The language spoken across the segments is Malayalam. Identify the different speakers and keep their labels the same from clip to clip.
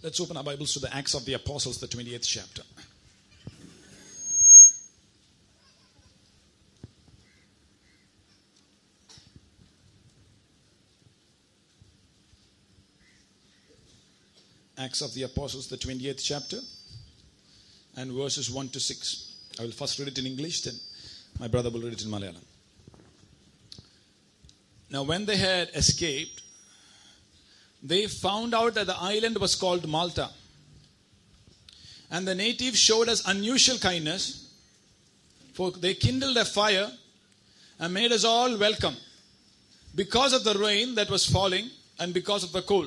Speaker 1: Let's open our Bibles to the Acts of the Apostles, the 28th chapter. Acts of the Apostles, the 28th chapter, and verses 1 to 6. I will first read it in English, then my brother will read it in Malayalam. Now, when they had escaped, they found out that the island was called Malta. And the natives showed us unusual kindness, for they kindled a fire and made us all welcome because of the rain that was falling and because of the cold.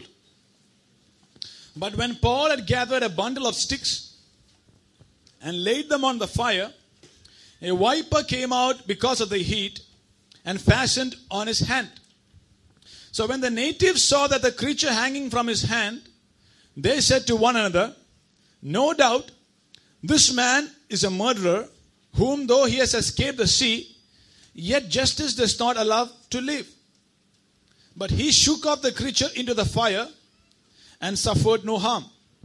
Speaker 1: But when Paul had gathered a bundle of sticks and laid them on the fire, a viper came out because of the heat and fastened on his hand. So when the natives saw that the creature hanging from his hand, they said to one another, No doubt this man is a murderer, whom though he has escaped the sea, yet justice does not allow to live. But he shook off the creature into the fire and suffered no harm.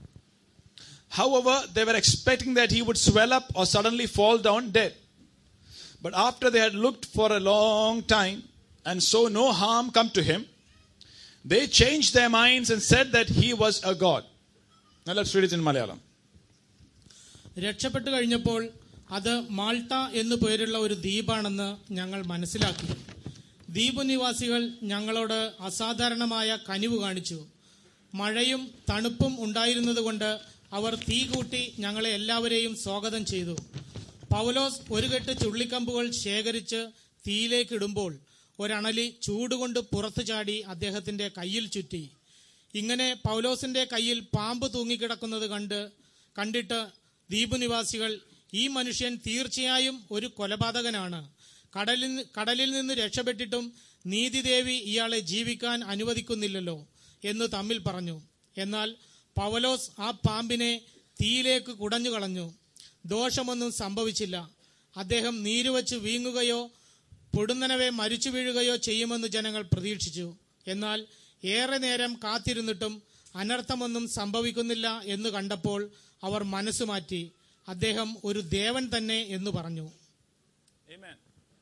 Speaker 1: However, they were expecting that he would swell up or suddenly fall down dead. But after they had looked for a long time and saw no harm come to him, they changed their minds and said that he was a god. Now let's read it in Malayalam.
Speaker 2: രക്ഷപ്പെട്ടു കഴിഞ്ഞപ്പോൾ അത് മാൾട്ട എന്നു പേരുള്ള ഒരു ദ്വീപാണെന്ന് ഞങ്ങൾ മനസ്സിലാക്കി ദ്വീപ് നിവാസികൾ ഞങ്ങളോട് അസാധാരണമായ കനിവ് കാണിച്ചു മഴയും തണുപ്പും ഉണ്ടായിരുന്നതുകൊണ്ട് അവർ തീ കൂട്ടി ഞങ്ങളെ എല്ലാവരെയും സ്വാഗതം ചെയ്തു പൗലോസ് ഒരു കെട്ട് ചുള്ളിക്കമ്പുകൾ ശേഖരിച്ച് തീയിലേക്ക് ഇടുമ്പോൾ ഒരണലി ചൂടുകൊണ്ട് പുറത്തു ചാടി അദ്ദേഹത്തിന്റെ കയ്യിൽ ചുറ്റി ഇങ്ങനെ പൗലോസിന്റെ കയ്യിൽ പാമ്പ് തൂങ്ങിക്കിടക്കുന്നത് കണ്ട് കണ്ടിട്ട് ദ്വീപ് നിവാസികൾ ഈ മനുഷ്യൻ തീർച്ചയായും ഒരു കൊലപാതകനാണ് കടലിൽ കടലിൽ നിന്ന് രക്ഷപ്പെട്ടിട്ടും നീതിദേവി ഇയാളെ ജീവിക്കാൻ അനുവദിക്കുന്നില്ലല്ലോ എന്ന് തമ്മിൽ പറഞ്ഞു എന്നാൽ പവലോസ് ആ പാമ്പിനെ തീയിലേക്ക് കുടഞ്ഞു കളഞ്ഞു ദോഷമൊന്നും സംഭവിച്ചില്ല അദ്ദേഹം നീരുവച്ച് വീങ്ങുകയോ പൊടുന്നനവെ മരിച്ചു വീഴുകയോ ചെയ്യുമെന്ന് ജനങ്ങൾ പ്രതീക്ഷിച്ചു എന്നാൽ ഏറെ നേരം കാത്തിരുന്നിട്ടും അനർത്ഥമൊന്നും സംഭവിക്കുന്നില്ല എന്ന് കണ്ടപ്പോൾ അവർ മനസ്സ് മാറ്റി അദ്ദേഹം ഒരു ദേവൻ തന്നെ എന്ന് പറഞ്ഞു
Speaker 1: Amen.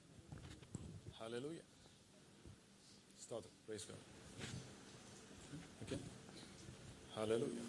Speaker 1: Hallelujah. Stotram. Praise God. Okay. Hallelujah.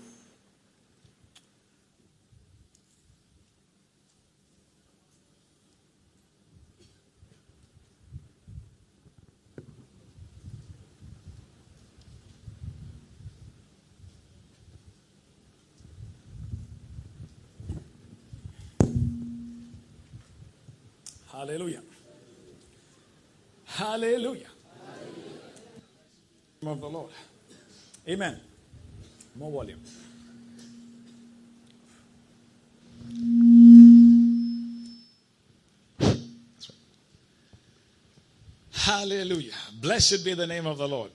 Speaker 1: Hallelujah. Hallelujah. Name of the Lord. Amen. More volume. That's right. Hallelujah. Blessed be the name of the Lord.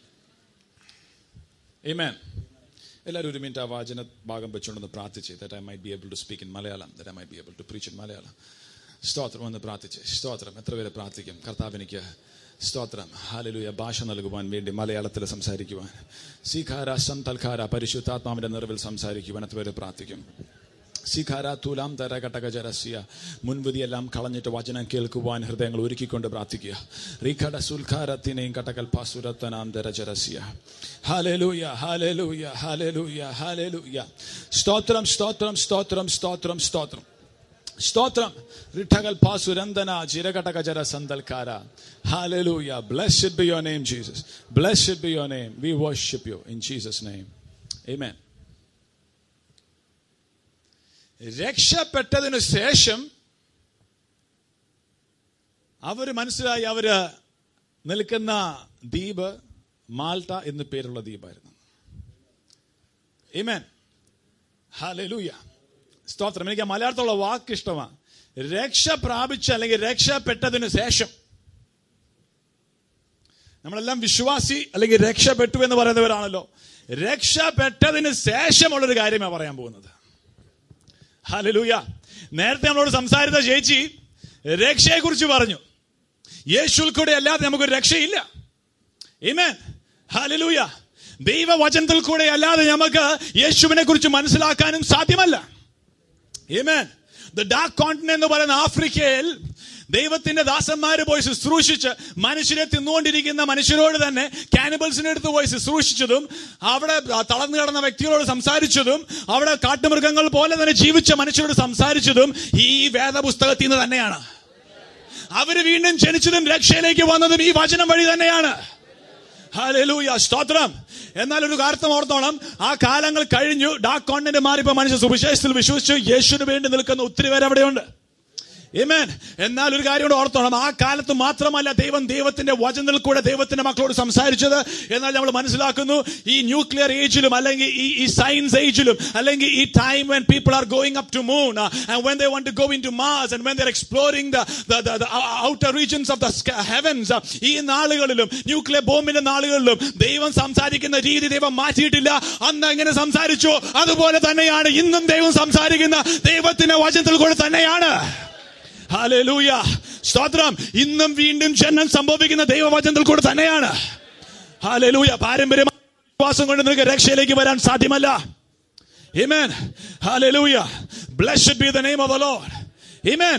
Speaker 1: Amen. എല്ലാവരും ഒരു മിനിറ്റ് ആ വാചന ഭാഗം വെച്ചുകൊണ്ടൊന്ന് പ്രാർത്ഥിച്ച് that I might be able to speak in Malayalam that I might be able to preach in Malayalam സ്തോത്രം എന്ന് പ്രാർത്ഥിച്ച് സ്തോത്രം എത്ര പേര് പ്രാർത്ഥിക്കും കർത്താവ് എനിക്ക് സ്തോത്രം ഹാലലുയ ഭാഷ നൽകുവാൻ വേണ്ടി മലയാളത്തിൽ സംസാരിക്കുവാൻ സീഖാര സന്തൽഖാര പരിശുദ്ധാത്മാവിന്റെ നിറവിൽ സംസാരിക്കുവാൻ എത്ര പേര് പ്രാർത്ഥിക്കും സിഖാര തുലാം തര കടകജരസ്യ മുൻവിധിയെല്ലാം കളഞ്ഞിട്ട് വചനം കേൾക്കുവാൻ ഹൃദയങ്ങൾ ഒരുക്കിക്കൊണ്ട് പ്രാർത്ഥിക്കുക റിഖട സുൽഖാരത്തിനെയും കടകൽപാസുരത്തനാം ദരജരസ്യ ഹാലലൂയ ഹാലലൂയ ഹാലലൂയ ഹാലലൂയ സ്തോത്രം സ്തോത്രം സ്തോത്രം സ്തോത്രം സ്തോത്രം സ്തോത്രം റിഠകൽ പാസുരന്തന ചിരകടകജര സന്തൽക്കാര hallelujah blessed be your name Jesus blessed be your name we worship you in Jesus name amen രക്ഷപ്പെട്ടതിനു ശേഷം അവര് മനസ്സിലായി അവര് നിൽക്കുന്ന ദ്വീപ് മാൾട്ട എന്ന് പേരുള്ള ദ്വീപായിരുന്നു ഇമേൻ ഹാലലൂയ സ്തോത്രം എനിക്ക് ആ മലയാളത്തിലുള്ള വാക്ക് ഇഷ്ടമാണ് രക്ഷ പ്രാപിച്ച അല്ലെങ്കിൽ രക്ഷപ്പെട്ടതിനു ശേഷം നമ്മളെല്ലാം വിശ്വാസി അല്ലെങ്കിൽ രക്ഷപ്പെട്ടു എന്ന് പറയുന്നവരാണല്ലോ രക്ഷപ്പെട്ടതിന് ശേഷമുള്ളൊരു കാര്യമാണ് പറയാൻ പോകുന്നത് ഹലലൂയ നേരത്തെ നമ്മളോട് സംസാരിച്ച ചേച്ചി രക്ഷയെ കുറിച്ച് പറഞ്ഞു യേശുൽ കൂടെ അല്ലാതെ നമുക്കൊരു രക്ഷയില്ല ഇമേൻ ഹലലൂയ ദൈവവചനത്തിൽ കൂടെ അല്ലാതെ നമുക്ക് യേശുവിനെ കുറിച്ച് മനസ്സിലാക്കാനും സാധ്യമല്ല Amen. The dark continent എന്ന് പറയുന്ന ആഫ്രിക്കയിൽ ദൈവത്തിന്റെ ദാസന്മാര് പോയി ശുശ്രൂഷിച്ച് മനുഷ്യരെ തിന്നുകൊണ്ടിരിക്കുന്ന മനുഷ്യരോട് തന്നെ കാനിബൽസിന്റെ അടുത്ത് പോയി ശുശ്രൂഷിച്ചതും അവിടെ തളർന്നു കിടന്ന വ്യക്തികളോട് സംസാരിച്ചതും അവിടെ കാട്ടുമൃഗങ്ങൾ പോലെ തന്നെ ജീവിച്ച മനുഷ്യരോട് സംസാരിച്ചതും ഈ വേദപുസ്തകത്തിൽ നിന്ന് തന്നെയാണ് അവര് വീണ്ടും ജനിച്ചതും രക്ഷയിലേക്ക് വന്നതും ഈ വചനം വഴി തന്നെയാണ് ഹല്ലേലൂയ സ്തോത്രം എന്നാൽ ഒരു കാര്യം ഓർത്തോണം ആ കാലങ്ങൾ കഴിഞ്ഞു ഡാർക്ക് കോണ്ടിനെന്റ് മാറിപ്പോ മനുഷ്യ സുവിശേഷത്തിൽ വിശ്വസിച്ചു യേശുവിന് വേണ്ടി നിൽക്കുന്ന ഒത്തിരി പേര് അവിടെയുണ്ട് Amen. എന്നാൽ ഒരു കാര്യം കൂടെ ഓർത്തോണം ആ കാലത്ത് മാത്രമല്ല ദൈവം ദൈവത്തിന്റെ വചനത്തിൽ കൂടെ ദൈവത്തിന്റെ മക്കളോട് സംസാരിച്ചത് എന്നാൽ നമ്മൾ മനസ്സിലാക്കുന്നു ഈ ന്യൂക്ലിയർ ഏജിലും അല്ലെങ്കിൽ ഈ ഈ സയൻസ് ഏജിലും അല്ലെങ്കിൽ ഈ time when people are going up to moon and when they want to go into Mars and when they're exploring the outer regions of the heavens ഈ നാളുകളിലും ന്യൂക്ലിയർ ബോംബിന്റെ നാളുകളിലും ദൈവം സംസാരിക്കുന്ന രീതി ദൈവം മാറ്റിയിട്ടില്ല അന്ന് എങ്ങനെ സംസാരിച്ചു അതുപോലെ തന്നെയാണ് ഇന്നും ദൈവം സംസാരിക്കുന്ന ദൈവത്തിന്റെ വചനത്തിൽ കൂടെ തന്നെയാണ് ഹാലൂയ സ്തോത്രം ഇന്നും വീണ്ടും ജനനം സംഭവിക്കുന്ന ദൈവവചനത്തിൽ കൂടെ തന്നെയാണ് ഹാലൂയ പാരമ്പര്യ വിശ്വാസം കൊണ്ട് നിനക്ക് രക്ഷയിലേക്ക് വരാൻ സാധ്യമല്ല Amen. Hallelujah. Blessed be the name of the Lord. Amen.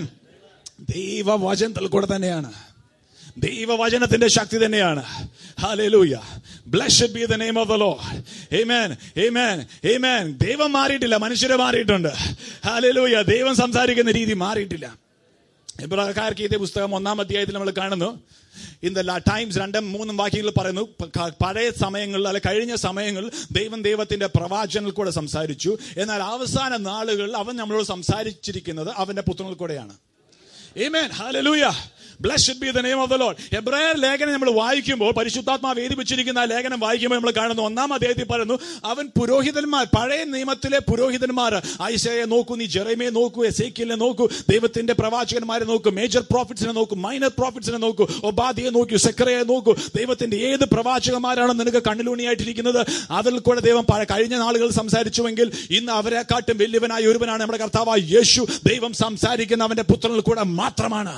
Speaker 1: ദൈവവചനത്തിൽ കൂടെ തന്നെയാണ് ദൈവവചനത്തിന്റെ ശക്തി തന്നെയാണ് hallelujah blessed be the name of the lord Amen. Amen. Amen. ദൈവം മാറിയിട്ടില്ല മനുഷ്യരെ മാറിയിട്ടുണ്ട് ഹാലൂയ ദൈവം സംസാരിക്കുന്ന രീതി മാറിയിട്ടില്ല എബ്രാക്കാർക്ക് ഇതേ പുസ്തകം ഒന്നാം അധ്യായത്തിൽ നമ്മൾ കാണുന്നു ഇൻ ദ ടൈംസ് രണ്ടും മൂന്നും വാക്യങ്ങൾ പറയുന്നു പ- ക- പഴയ സമയങ്ങളിൽ അല്ലെ കഴിഞ്ഞ സമയങ്ങളിൽ ദൈവം ദൈവത്തിന്റെ പ്രവാചനത്തിൽ കൂടെ സംസാരിച്ചു എന്നാൽ അവസാന നാളുകളിൽ അവൻ നമ്മളോട് സംസാരിച്ചിരിക്കുന്നത് അവന്റെ പുത്രനിൽ കൂടെയാണ് Amen. Hallelujah. Blessed be the name of the Lord. എബ്രായർ ലേഖനം നമ്മൾ വായിക്കുമ്പോൾ പരിശുദ്ധാത്മാവ് വേദിപ്പിച്ചിരിക്കുന്ന ആ ലേഖനം വായിക്കുമ്പോൾ നമ്മൾ കാണുന്നു ഒന്നാം അധ്യായത്തിൽ പറയുന്നു അവൻ പുരോഹിതന്മാർ പഴയ നിയമത്തിലെ പുരോഹിതന്മാർ ഐശയെ നോക്കൂ നീ ജെറമയെ നോക്കൂ എസേക്കിലിനെ നോക്കൂ ദൈവത്തിന്റെ പ്രവാചകന്മാരെ നോക്കൂ മേജർ പ്രോഫിറ്റ്സിനെ നോക്കൂ മൈനർ പ്രോഫിറ്റ്സിനെ നോക്കൂ ഒബാദിയെ നോക്കൂ സെക്രയെ നോക്കൂ ദൈവത്തിന്റെ ഏത് പ്രവാചകന്മാരാണ് നിനക്ക് കണ്ണിലൂണിയായിട്ടിരിക്കുന്നത് അതിൽ കൂടെ ദൈവം പഴ- കഴിഞ്ഞ നാളുകൾ സംസാരിച്ചുവെങ്കിൽ ഇന്ന് അവരെക്കാട്ടും വലിയവനായ ഒരുവനാണ് നമ്മുടെ കർത്താവായ യേശു ദൈവം സംസാരിക്കുന്ന അവന്റെ പുത്രനിൽ കൂടെ മാത്രമാണ്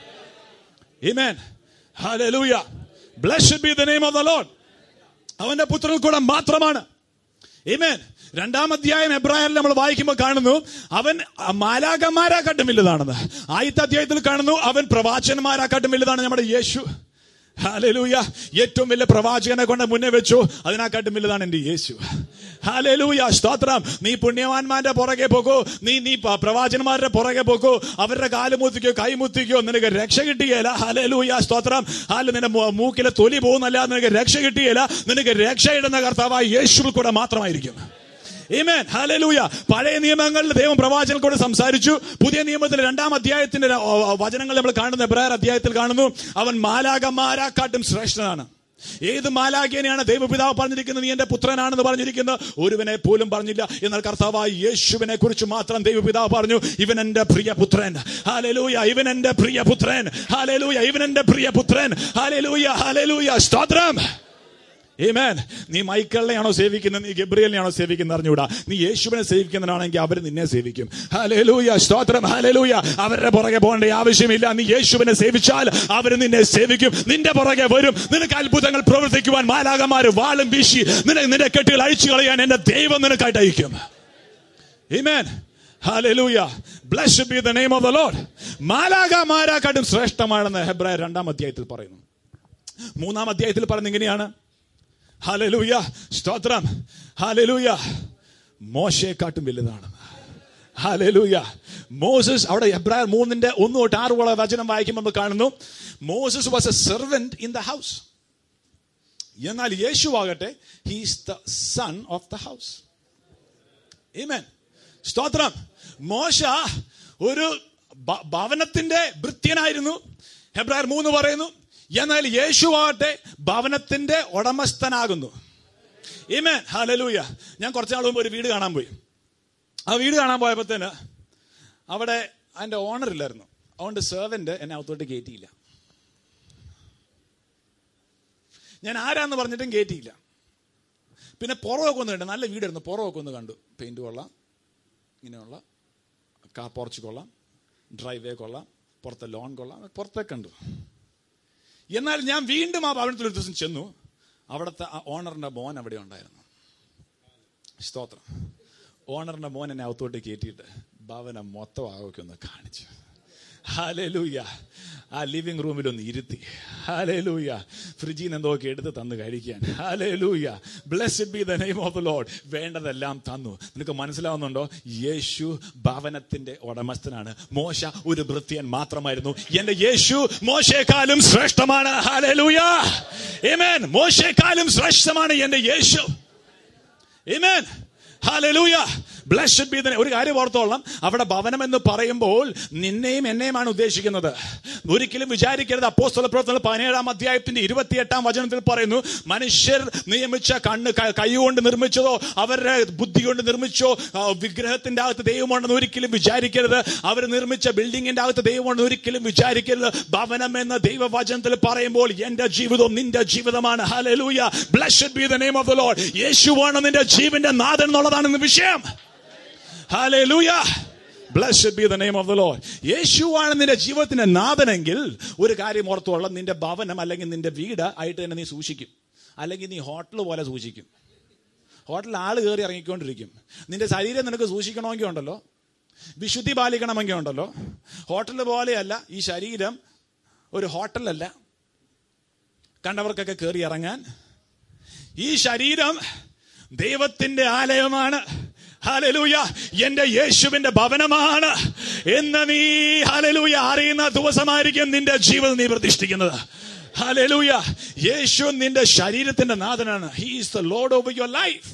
Speaker 1: Amen. Hallelujah. Blessed be the name of the Lord. അവന്റെ പുത്രനിൽ കൂടെ മാത്രമാണ് Amen. രണ്ടാം അധ്യായം എബ്രായറിൽ നമ്മൾ വായിക്കുമ്പോൾ കാണുന്നു അവൻ മാലാകന്മാരാക്കാട്ടും വലുതാണെന്ന് ആദ്യത്തെ അധ്യായത്തിൽ കാണുന്നു അവൻ പ്രവാചകന്മാരാക്കാട്ടും വലുതാണ് നമ്മുടെ യേശു ഹാലലൂയ ഏറ്റവും വലിയ പ്രവാചകനെ കൊണ്ട് മുന്നേ വെച്ചു അതിനെക്കാട്ടും വലുതാണ് എന്റെ യേശു ഹാലലൂയ സ്തോത്രം നീ പുണ്യവാന്മാരുടെ പുറകെ പോകൂ നീ നീ പ- പ്രവാചകന്മാരുടെ പുറകെ പോകൂ അവരുടെ കാല് മുത്തിക്കോ കൈ മുത്തിക്കോ നിനക്ക് രക്ഷ കിട്ടുകയില്ല ഹാലലൂയ സ്തോത്രം ഹാല നിന്റെ മൂ- മൂക്കിലെ തൊലി പോകുന്നല്ല നിനക്ക് രക്ഷ കിട്ടുകയില്ല നിനക്ക് രക്ഷയിടുന്ന കർത്താവായ യേശുവിൽ കൂടെ മാത്രമായിരിക്കും Amen. Hallelujah. പഴയ നിയമങ്ങളിൽ ദൈവം പ്രവാചകൻ കൂടെ സംസാരിച്ചു പുതിയ നിയമത്തിൽ രണ്ടാം അധ്യായത്തിന്റെ ര- ഓ- ഓ- വചനങ്ങൾ നമ്മൾ കാണുന്ന എബ്രായർ അധ്യായത്തിൽ കാണുന്നു അവൻ മാലാകമാരാക്കാട്ടും ശ്രേഷ്ഠനാണ് ഏത് മാലാഖേനെയാണ് ദൈവപിതാവ് പറഞ്ഞിരിക്കുന്നത് നീ എന്റെ പുത്രനാണെന്ന് പറഞ്ഞിരിക്കുന്നത് ഒരുവനെ പോലും പറഞ്ഞില്ല എന്നാൽ കർത്താവായ യേശുവിനെ കുറിച്ച് മാത്രം ദൈവപിതാവ് പറഞ്ഞു ഇവൻ എന്റെ പ്രിയ പുത്രൻ ഹാലലൂയ ഇവൻ എന്റെ പ്രിയ പുത്രൻ ഹാലലൂയ ഇവൻ എന്റെ പ്രിയ പുത്രൻ ഹാലലൂയ ഹാലലൂയ സ്തോത്രം Amen. നീ മൈക്കിളിനെയാണോ സേവിക്കുന്നത് നീ ഗബ്രിയലിനെയാണോ സേവിക്കുന്നത് അറിഞ്ഞൂടാ നീ യേശുവിനെ സേവിക്കുന്നവനാണെങ്കിൽ അവർ നിന്നെ സേവിക്കും ഹല്ലേലൂയ സ്തോത്രം ഹല്ലേലൂയ അവരുടെ പുറകെ പോകേണ്ട ആവശ്യമില്ല നീ യേശുവിനെ സേവിച്ചാൽ അവർ നിന്നെ സേവിക്കും നിന്റെ പുറകെ വരും നിനക്ക് അത്ഭുതങ്ങൾ പ്രവർത്തിക്കുവാൻ മാലാകമാര് വാളും വീശി നിന്നെ നിന്റെ കെട്ടുകൾ അഴിച്ചു കളയാൻ എന്റെ ദൈവം നിനക്കായിട്ട് അയക്കും Amen. Hallelujah. Blessed be the name of the Lord. മാലാകമാരാക്കാട്ടും ശ്രേഷ്ഠമാണെന്ന് ഹെബ്രായർ രണ്ടാം അധ്യായത്തിൽ പറയുന്നു മൂന്നാം അധ്യായത്തിൽ പറയുന്നത് ഇങ്ങനെയാണ് ഹാലലൂയ സ്തോത്രം ഹാലലൂയ മോശയെക്കാട്ടും വലുതാണ് ഹാലലൂയ മോസസ് അവിടെ എബ്രായർ മൂന്നിന്റെ ഒന്ന് തൊട്ട് ആറ് വരെ വചനം വായിക്കുമ്പോൾ നമ്മൾ കാണുന്നു Moses was a servant in the house എന്നാൽ യേശു ആകട്ടെ he's the son of the house Amen. സ്തോത്രം മോശ ഒരു ഭ- ഭവനത്തിന്റെ ഭൃത്യനായിരുന്നു ഹെബ്രായർ മൂന്ന് പറയുന്നു എന്നാൽ യേശുവാകട്ടെ ഭവനത്തിന്റെ ഉടമസ്ഥനാകുന്നു Amen. ഹല്ലേലൂയ ഞാൻ കുറച്ച് നാൾ മുമ്പ് ഒരു വീട് കാണാൻ പോയി ആ വീട് കാണാൻ പോയപ്പോഴത്തേന് അവിടെ അതിന്റെ ഓണർ ഇല്ലായിരുന്നു അതുകൊണ്ട് സെർവന്റ് എന്നെ അകത്തോട്ട് കയറ്റിയില്ല ഞാൻ ആരാന്ന് പറഞ്ഞിട്ടും കയറ്റിയില്ല പിന്നെ പുറമൊക്കെ ഒന്ന് കണ്ടു നല്ല വീടായിരുന്നു പുറമൊക്കെ ഒന്ന് കണ്ടു പെയിന്റ് കൊള്ളാം ഇങ്ങനെയുള്ള കാർ പോർച്ച് കൊള്ളാം ഡ്രൈവേ കൊള്ളാം പുറത്തെ ലോൺ കൊള്ളാം പുറത്തൊക്കെ കണ്ടു എന്നാൽ ഞാൻ വീണ്ടും ആ ഭവനത്തിൽ ഒരു ദിവസം ചെന്നു അവിടുത്തെ ആ ഓണറിന്റെ മോൻ അവിടെ ഉണ്ടായിരുന്നു സ്തോത്രം ഓണറിന്റെ മോൻ എന്നെ അകത്തോട്ട് കയറ്റിയിട്ട് ഭവനം മൊത്തം ആകെ ഒന്ന് കാണിച്ചു ഹാലലൂയ ആ ലിവിംഗ് റൂമിൽ ഒന്ന് ഇരുത്തി ഹാലലൂയ ഫ്രിഡ്ജിൽ നിന്ന് എന്തൊക്കെ എടുത്ത് തന്ന് കഴിക്കാൻ hallelujah blessed be the name of the lord വേണ്ടതെല്ലാം തന്നു നിനക്ക് മനസ്സിലാവുന്നുണ്ടോ യേശു ഭവനത്തിന്റെ ഉടമസ്ഥനാണ് മോശ ഒരു ഭൃത്യൻ മാത്രമായിരുന്നു എന്റെ യേശു മോശയെക്കാളും ശ്രേഷ്ഠമാണ് ഹാലലൂയ Amen. മോശയെക്കാളും ശ്രേഷ്ഠമാണ് എന്റെ യേശു Amen. Hallelujah. Blessed be the name. ഒരു കാര്യം ഓർത്തോളാം അവിടെ ഭവനം എന്ന് പറയുമ്പോൾ നിന്നെയും എന്നെയുമാണ് ഉദ്ദേശിക്കുന്നത് ഒരിക്കലും വിചാരിക്കരുത് അപ്പോസ്തല പ്രവർത്തനം പതിനേഴാം അധ്യായത്തിന്റെ ഇരുപത്തിയെട്ടാം വചനത്തിൽ പറയുന്നു മനുഷ്യർ നിയമിച്ച കണ്ണ് ക- കൈകൊണ്ട് നിർമ്മിച്ചതോ അവരുടെ ബുദ്ധി കൊണ്ട് നിർമ്മിച്ചോ ആ, വിഗ്രഹത്തിന്റെ അകത്ത് ദൈവമുണ്ടെന്ന് ഒരിക്കലും വിചാരിക്കരുത് അവർ നിർമ്മിച്ച ബിൽഡിങ്ങിന്റെ അകത്ത് ദൈവമുണ്ടെന്ന് ഒരിക്കലും വിചാരിക്കരുത് ഭവനം എന്ന ദൈവവചനത്തിൽ പറയുമ്പോൾ എന്റെ ജീവിതവും നിന്റെ ജീവിതമാണ് hallelujah blessed be the name of the lord യേശുവാണ് നിന്റെ ജീവന്റെ നാഥൻ എന്നുള്ളതാണ് ഇന്ന് വിഷയം hallelujah blessed be the name of the lord യേശുവാണ് നിന്റെ ജീവിതത്തിന്റെ നാഥനെങ്കിൽ ഒരു കാര്യം ഓർത്തോളം നിന്റെ ഭവനം അല്ലെങ്കിൽ നിന്റെ വീട് ആയിട്ട് തന്നെ നീ സൂക്ഷിക്കും അല്ലെങ്കിൽ നീ ഹോട്ടൽ പോലെ സൂക്ഷിക്കും ഹോട്ടലിൽ ആൾ കയറി ഇറങ്ങിക്കൊണ്ടിരിക്കും നിന്റെ ശരീരം നിനക്ക് സൂക്ഷിക്കണമെങ്കിൽ ഉണ്ടല്ലോ വിശുദ്ധി പാലിക്കണമെങ്കിൽ ഉണ്ടല്ലോ ഹോട്ടൽ പോലെയല്ല ഈ ശരീരം ഒരു ഹോട്ടലല്ല കണ്ടവർക്കൊക്കെ കയറി ഇറങ്ങാൻ ഈ ശരീരം ദൈവത്തിന്റെ ആലയമാണ് ഹലലൂയ എന്റെ യേശുവിന്റെ ഭവനമാണ് എന്ന് നീ ഹലലൂയ അറിയുന്ന ദിവസമായിരിക്കും നിന്റെ ജീവിതം നീ പ്രതിഷ്ഠിക്കുന്നത് ഹലലൂയ യേശു നിന്റെ ശരീരത്തിന്റെ നാഥനാണ് he's the lord of your life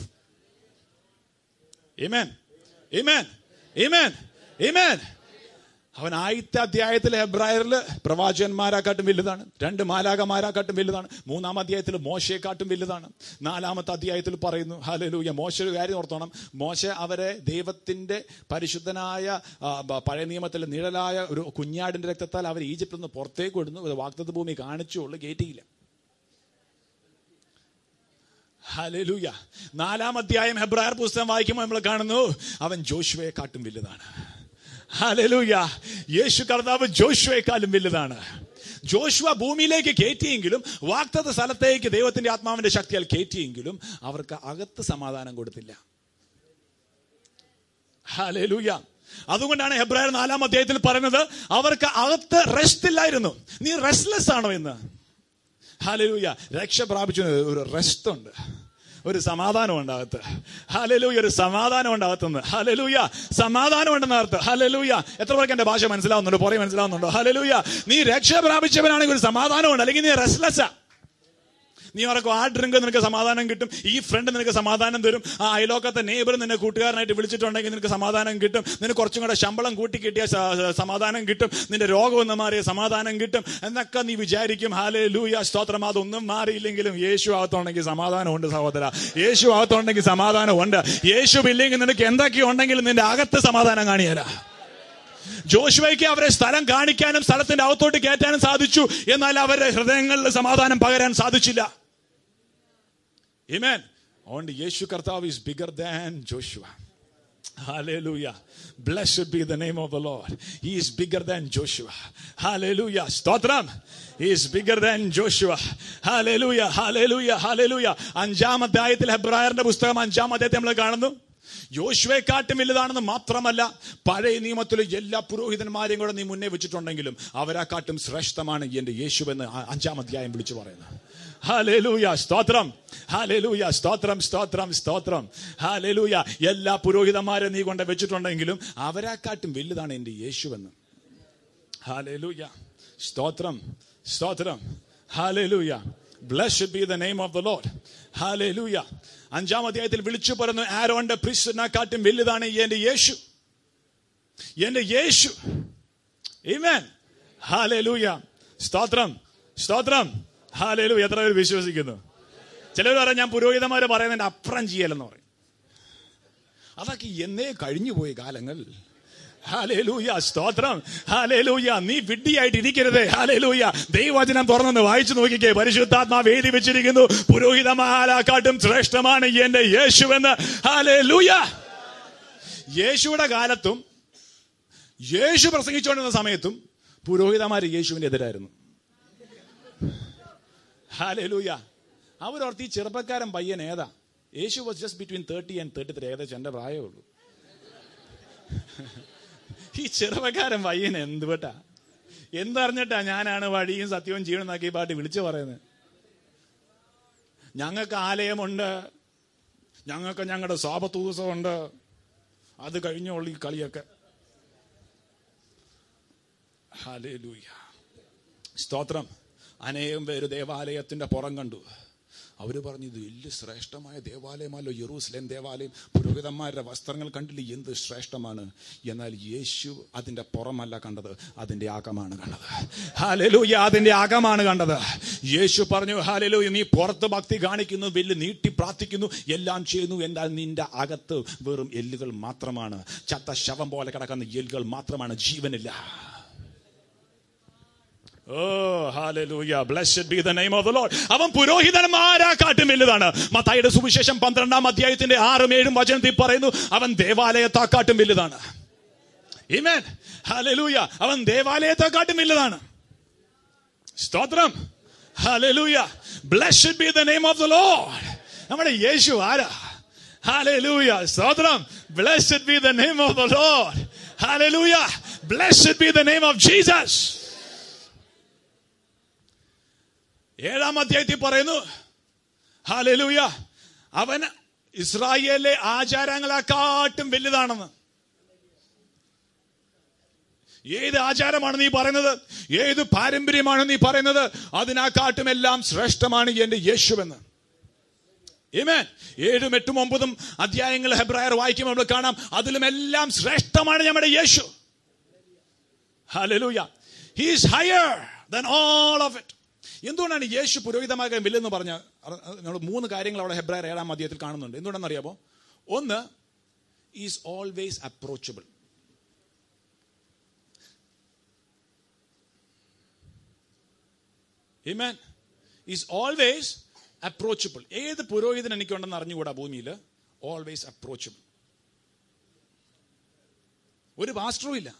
Speaker 1: Amen. Amen. Amen. Amen. അവൻ ആദ്യത്തെ അധ്യായത്തിലെ ഹെബ്രായറിൽ പ്രവാചകന്മാരെക്കാട്ടും വലുതാണ് രണ്ട് മാലാകമാരെക്കാട്ടും വലുതാണ് മൂന്നാം അധ്യായത്തിൽ മോശയെക്കാട്ടും വലുതാണ് നാലാമത്തെ അധ്യായത്തിൽ പറയുന്നു ഹലലൂയ മോശ ഒരു കാര്യം ഓർത്തോണം മോശ അവരെ ദൈവത്തിന്റെ പരിശുദ്ധനായ ആ, ബ- പഴയ നിയമത്തിലെ നിഴലായ ഒരു കുഞ്ഞാടിന്റെ രക്തത്താൽ അവർ ഈജിപ്തിൽ നിന്ന് പുറത്തേക്ക് വിടുന്നു വാക്തത്വ ഭൂമി കാണിച്ചുള്ളൂ കയറ്റിയില്ല ഹല്ലേലൂയ നാലാം അധ്യായം ഹെബ്രായർ പുസ്തകം വായിക്കുമ്പോൾ നമ്മൾ കാണുന്നു അവൻ ജോഷുവയെ കാട്ടും വലുതാണ് ഹല്ലേലൂയ യേശു കർത്താവ് ജോഷുവയെക്കാളും വലുതാണ് ജോഷുവ ഭൂമിയിലേക്ക് കയറ്റിയെങ്കിലും വാക്തത സ്ഥലത്തേക്ക് ദൈവത്തിന്റെ ആത്മാവിന്റെ ശക്തിയാൽ കയറ്റിയെങ്കിലും അവർക്ക് അകത്ത് സമാധാനം കൊടുത്തില്ല ഹല്ലേലൂയ അതുകൊണ്ടാണ് ഹെബ്രായർ നാലാം അധ്യായത്തിൽ പറയുന്നത് അവർക്ക് അകത്ത് റെസ്റ്റ് ഇല്ലായിരുന്നു നീ റെസ്റ്റ്ലെസ് ആണോ എന്ന് ഹാലലൂയ രക്ഷ പ്രാപിച്ചു ഒരു റെസ്റ്റ് ഉണ്ട് ഒരു സമാധാനം ഉണ്ട് അകത്ത് ഹലലൂയ ഒരു സമാധാനം ഉണ്ട് അകത്തുനിന്ന് ഹലലൂയ സമാധാനം ഉണ്ടെന്ന് അർത്ഥം ഹലലൂയ എത്ര പേർക്ക് എന്റെ ഭാഷ മനസ്സിലാവുന്നുണ്ടോ പുറകെ മനസ്സിലാവുന്നുണ്ടോ ഹലലൂയ നീ രക്ഷ പ്രാപിച്ചവനാണെങ്കിൽ ഒരു സമാധാനം ഉണ്ട് അല്ലെങ്കിൽ നീ റെസ്റ്റ്ലെസ്സാ നീ ഉറക്കും ആ ഡ്രിങ്ക് നിനക്ക് സമാധാനം കിട്ടും ഈ ഫ്രണ്ട് നിനക്ക് സമാധാനം തരും ആ അയലോക്കത്തെ നെയ്ബർ നിന്നെ കൂട്ടുകാരനായിട്ട് വിളിച്ചിട്ടുണ്ടെങ്കിൽ നിനക്ക് സമാധാനം കിട്ടും നിനക്ക് കുറച്ചും കൂടെ ശമ്പളം കൂട്ടി കിട്ടിയ സ- സമാധാനം കിട്ടും നിന്റെ രോഗം ഒന്ന് മാറിയ സമാധാനം കിട്ടും എന്നൊക്കെ നീ വിചാരിക്കും ഹാലേ ലൂയ സ്തോത്രം അതൊന്നും മാറിയില്ലെങ്കിലും യേശു അകത്തുണ്ടെങ്കിൽ സമാധാനമുണ്ട് സഹോദര യേശു അകത്തുണ്ടെങ്കിൽ സമാധാനമുണ്ട് യേശു ഇല്ലെങ്കിൽ നിനക്ക് എന്തൊക്കെ ഉണ്ടെങ്കിലും നിന്റെ അകത്ത് സമാധാനം കാണിയല്ല ജോഷുവയ്ക്ക് അവരെ സ്ഥലം കാണിക്കാനും സ്ഥലത്തിന്റെ അകത്തോട്ട് കയറ്റാനും സാധിച്ചു എന്നാൽ അവരുടെ ഹൃദയങ്ങളിൽ സമാധാനം പകരാൻ സാധിച്ചില്ല Amen. അതുകൊണ്ട് യേശു കർത്താവ് is bigger than Joshua. Hallelujah. Blessed be the name of the Lord. He is bigger than Joshua. Hallelujah. സ്തോത്രം. He is bigger than Joshua. Hallelujah. Hallelujah. Hallelujah. അഞ്ചാം അധ്യായത്തിൽ ഹെബ്രായറിന്റെ പുസ്തകം അഞ്ചാം അധ്യായത്തെ നമ്മൾ കാണുന്നു യോശുവെക്കാട്ടും വലുതാണെന്ന് മാത്രമല്ല പഴയ നിയമത്തിലെ എല്ലാ പുരോഹിതന്മാരെയും കൂടെ നീ മുന്നേ വെച്ചിട്ടുണ്ടെങ്കിലും അവരെക്കാട്ടും ശ്രേഷ്ഠമാണ് എന്റെ യേശുവെന്ന് ആ അഞ്ചാം അധ്യായം വിളിച്ചു പറയുന്നത് ഹാലേലൂയ സ്തോത്രം ഹാലേലൂയ സ്തോത്രം സ്തോത്രം സ്തോത്രം ഹാലേലൂയ എല്ലാ പുരോഹിതന്മാരെ നീ കൊണ്ട് വെച്ചിട്ടുണ്ടെങ്കിലും അവരെക്കാട്ടും വലുതാണ് എന്റെ യേശുവെന്ന് ഹാലേലൂയ സ്തോത്രം സ്തോത്രം hallelujah blessed be the name of the lord hallelujah അഞ്ചാം അധ്യായത്തിൽ വിളിച്ചു പറഞ്ഞു ആരോന്റെ പ്രിസ്റ്റിനെക്കാട്ടും വലുതാണ് എന്റെ യേശു എന്റെ യേശു Amen. ഹാലേലൂയ സ്തോത്രം സ്തോത്രം ഹാലേലൂയ എത്ര പേര് വിശ്വസിക്കുന്നു ചിലർ പറയാം ഞാൻ പുരോഹിതന്മാരെ പറയുന്നതിന്റെ അപ്പുറം ചെയ്യലെന്ന് പറയും അതൊക്കെ എന്നേ കഴിഞ്ഞു പോയി കാലങ്ങൾ ഹാലേലൂയ സ്തോത്രം ഹാലേലൂയ നീ വിഡ്ഢിയായിട്ട് ഇരിക്കരുത് ഹാലേലൂയ ദൈവവചനം തുറന്നു വായിച്ചു നോക്കിക്കേ പരിശുദ്ധാത്മാവ് എഴുതി വെച്ചിരിക്കുന്നു പുരോഹിതമാലാക്കാട്ടും ശ്രേഷ്ഠമാണ് എന്റെ യേശുവെന്ന് ഹാലേലൂയ യേശുവിടെ കാലത്തും യേശു പ്രസംഗിച്ചുകൊണ്ടിരുന്ന സമയത്തും പുരോഹിതന്മാർ യേശുവിന്റെ എതിരായിരുന്നു ഹാലേലൂയ അവരോർത്ത് ഈ ചെറുപ്പക്കാരൻ പയ്യൻ ഏതാ യേശു was just between thirty and thirty three ഏകദേശം എൻ്റെ പ്രായമേ ഉള്ളൂ ഈ ചെറുപ്പക്കാരൻ പയ്യൻ എന്തുപെട്ടാ എന്തറിഞ്ഞിട്ടാ ഞാനാണ് വഴിയും സത്യവും ജീവനും എന്നൊക്കെ ഈ പാട്ട് വിളിച്ചു പറയുന്നത് ഞങ്ങൾക്ക് ആലയമുണ്ട് ഞങ്ങൾക്ക് ഞങ്ങളുടെ സാപത്ത് ദിവസമുണ്ട് അത് കഴിഞ്ഞുള്ളൂ ഈ കളിയൊക്കെ ഹല്ലേലൂയ സ്തോത്രം അനേകം പേര് ദേവാലയത്തിന്റെ പുറം കണ്ടു അവര് പറഞ്ഞു ഇത് വലിയ ശ്രേഷ്ഠമായ ദേവാലയമല്ലോ യെറൂസലേം ദേവാലയം പുരോഹിതന്മാരുടെ വസ്ത്രങ്ങൾ കണ്ടില്ല എന്ത് ശ്രേഷ്ഠമാണ് എന്നാൽ യേശു അതിന്റെ പുറമല്ല കണ്ടത് അതിന്റെ ആകമാണ് കണ്ടത് ഹാലലൂയ അതിന്റെ ആകമാണ് കണ്ടത് യേശു പറഞ്ഞു ഹാലലൂയ നീ പുറത്ത് ഭക്തി കാണിക്കുന്നു വലിയ നീട്ടി പ്രാർത്ഥിക്കുന്നു എല്ലാം ചെയ്യുന്നു എന്നാൽ നിന്റെ അകത്ത് വെറും എല്ലുകൾ മാത്രമാണ് ചത്ത ശവം പോലെ കിടക്കുന്ന എല്ലുകൾ മാത്രമാണ് ജീവനില്ല Oh, hallelujah. Blessed be the name of the Lord. അവൻ പുരോഹിതന്മാരാക്കാട്ടും വലുതാണ് മത്തായിയുടെ സുവിശേഷം പന്ത്രണ്ടാം അധ്യായത്തിന്റെ ആറും ഏഴും വചനത്തിൽ പറയുന്നു അവൻ ദേവാലയത്താക്കാട്ടും വലുതാണ് Amen. Hallelujah. അവൻ ദേവാലയത്തെക്കാട്ടും വലുതാണ് സ്തോത്രം Hallelujah. Blessed be the name of the Lord. നമ്മുടെ യേശു ആരാ Hallelujah. സ്തോത്രം Blessed be the name of the Lord. Hallelujah. Blessed be the name of Jesus. ഏഴാം അധ്യായത്തിൽ പറയുന്നു ഹാലലൂയ അവൻ ഇസ്രായേലിലെ ആചാരങ്ങളെക്കാട്ടും വലുതാണെന്ന് ഏത് ആചാരമാണ് നീ പറയുന്നത് ഏത് പാരമ്പര്യമാണ് നീ പറയുന്നത് അതിനെക്കാട്ടും എല്ലാം ശ്രേഷ്ഠമാണ് എന്റെ യേശുവെന്ന് Amen. ഏഴും എട്ടും ഒമ്പതും അധ്യായങ്ങൾ ഹെബ്രായർ വായിക്കുമ്പോൾ നമ്മൾ കാണാം അതിലും എല്ലാം ശ്രേഷ്ഠമാണ് നമ്മുടെ യേശു hallelujah he is higher than all of it എന്തുകൊണ്ടാണ് യേശു പുരോഹിതമാകാൻ വില്ലെന്ന് പറഞ്ഞ നമ്മൾ മൂന്ന് കാര്യങ്ങൾ അവിടെ ഹെബ്രായർ ഏഴാം അധ്യായത്തിൽ കാണുന്നുണ്ട് എന്തുകൊണ്ടാണെന്ന് അറിയാമോ ഒന്ന് is always approachable Amen. Is always approachable ഏത് പുരോഹിതൻ എനിക്കുണ്ടെന്ന് അറിഞ്ഞുകൂടാ ഭൂമിയിൽ ഓൾവേസ് അപ്രോച്ചബിൾ ഒരു പാസ്റ്ററും ഇല്ല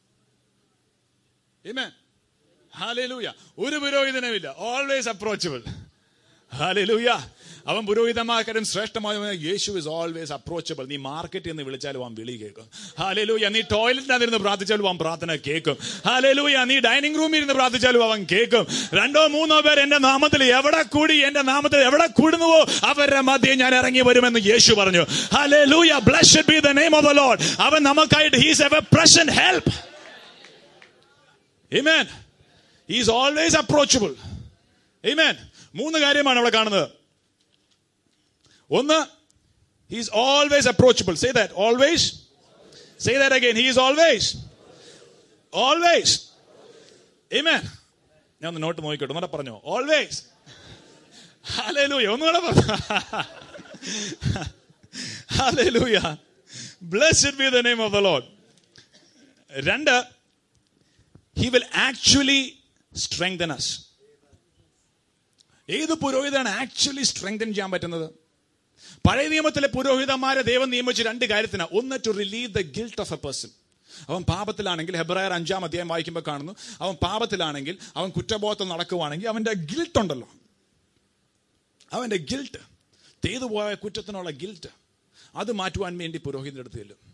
Speaker 1: Amen. ഹാലലൂയ ഒരു പുരോഹിതനും ഇല്ല ഓൾവേസ് അപ്രോച്ചബിൾ ഹാലലൂയ അവൻ പുരോഹിതമാക്കാരും ശ്രേഷ്ഠമായ യേശു ഇസ് ഓൾവേസ് അപ്രോച്ചബിൾ നീ മാർക്കറ്റിൽ നിന്ന് വിളിച്ചാലും അവൻ വിളി കേൾക്കും ഹാലലൂയ നീ ടോയ്ലറ്റിനകത്തിരുന്ന് പ്രാർത്ഥിച്ചാലും അവൻ പ്രാർത്ഥന കേൾക്കും ഹാലലൂയ നീ ഡൈനിങ് റൂമിൽ ഇരുന്ന് പ്രാർത്ഥിച്ചാലും അവൻ കേൾക്കും രണ്ടോ മൂന്നോ പേർ എന്റെ നാമത്തിൽ എവിടെ കൂടി എന്റെ നാമത്തിൽ എവിടെ കൂടുന്നുവോ അവരുടെ മധ്യം ഞാൻ ഇറങ്ങി വരുമെന്ന് യേശു പറഞ്ഞു hallelujah blessed be the name of the lord അവൻ നമുക്കായിട്ട് he's ever present help Amen. He is always approachable. Amen. മൂന്ന് കാര്യമാണ് അവിടെ കാണുന്നത് ഒന്ന് he is always approachable. Say that. Always. Say that again. He is always. Always. Amen. ഞാൻ ഒന്ന് നോട്ട് നോക്കിക്കോട്ടെ ഒന്നുകൂടെ പറഞ്ഞോ ഓൾവേസ് ഹാലൂയ ഒന്നുകൂടെ പറഞ്ഞു hallelujah blessed be the name of the lord രണ്ട് he will actually strengthen us ഏത് പുരോഹിതനാണ് ആക്ച്വലി സ്ട്രെങ്തൻ ചെയ്യാൻ പറ്റുന്നത് പഴയ നിയമത്തിലെ പുരോഹിതന്മാരെ ദൈവം നിയമിച്ച രണ്ട് കാര്യത്തിന് ഒന്ന് to relieve the guilt of a person അവൻ പാപത്തിലാണെങ്കിൽ ഹെബ്രായർ അഞ്ചാം അധ്യായം വായിക്കുമ്പോൾ കാണുന്നു അവൻ പാപത്തിലാണെങ്കിൽ അവൻ കുറ്റബോധം നടക്കുവാണെങ്കിൽ അവന്റെ ഗിൽട്ട് ഉണ്ടല്ലോ അവന്റെ ഗിൽട്ട് ചെയ്തു പോയ കുറ്റത്തിനുള്ള ഗിൽട്ട് അത് മാറ്റുവാൻ വേണ്ടി പുരോഹിതന്റെ അടുത്ത് ചെല്ലും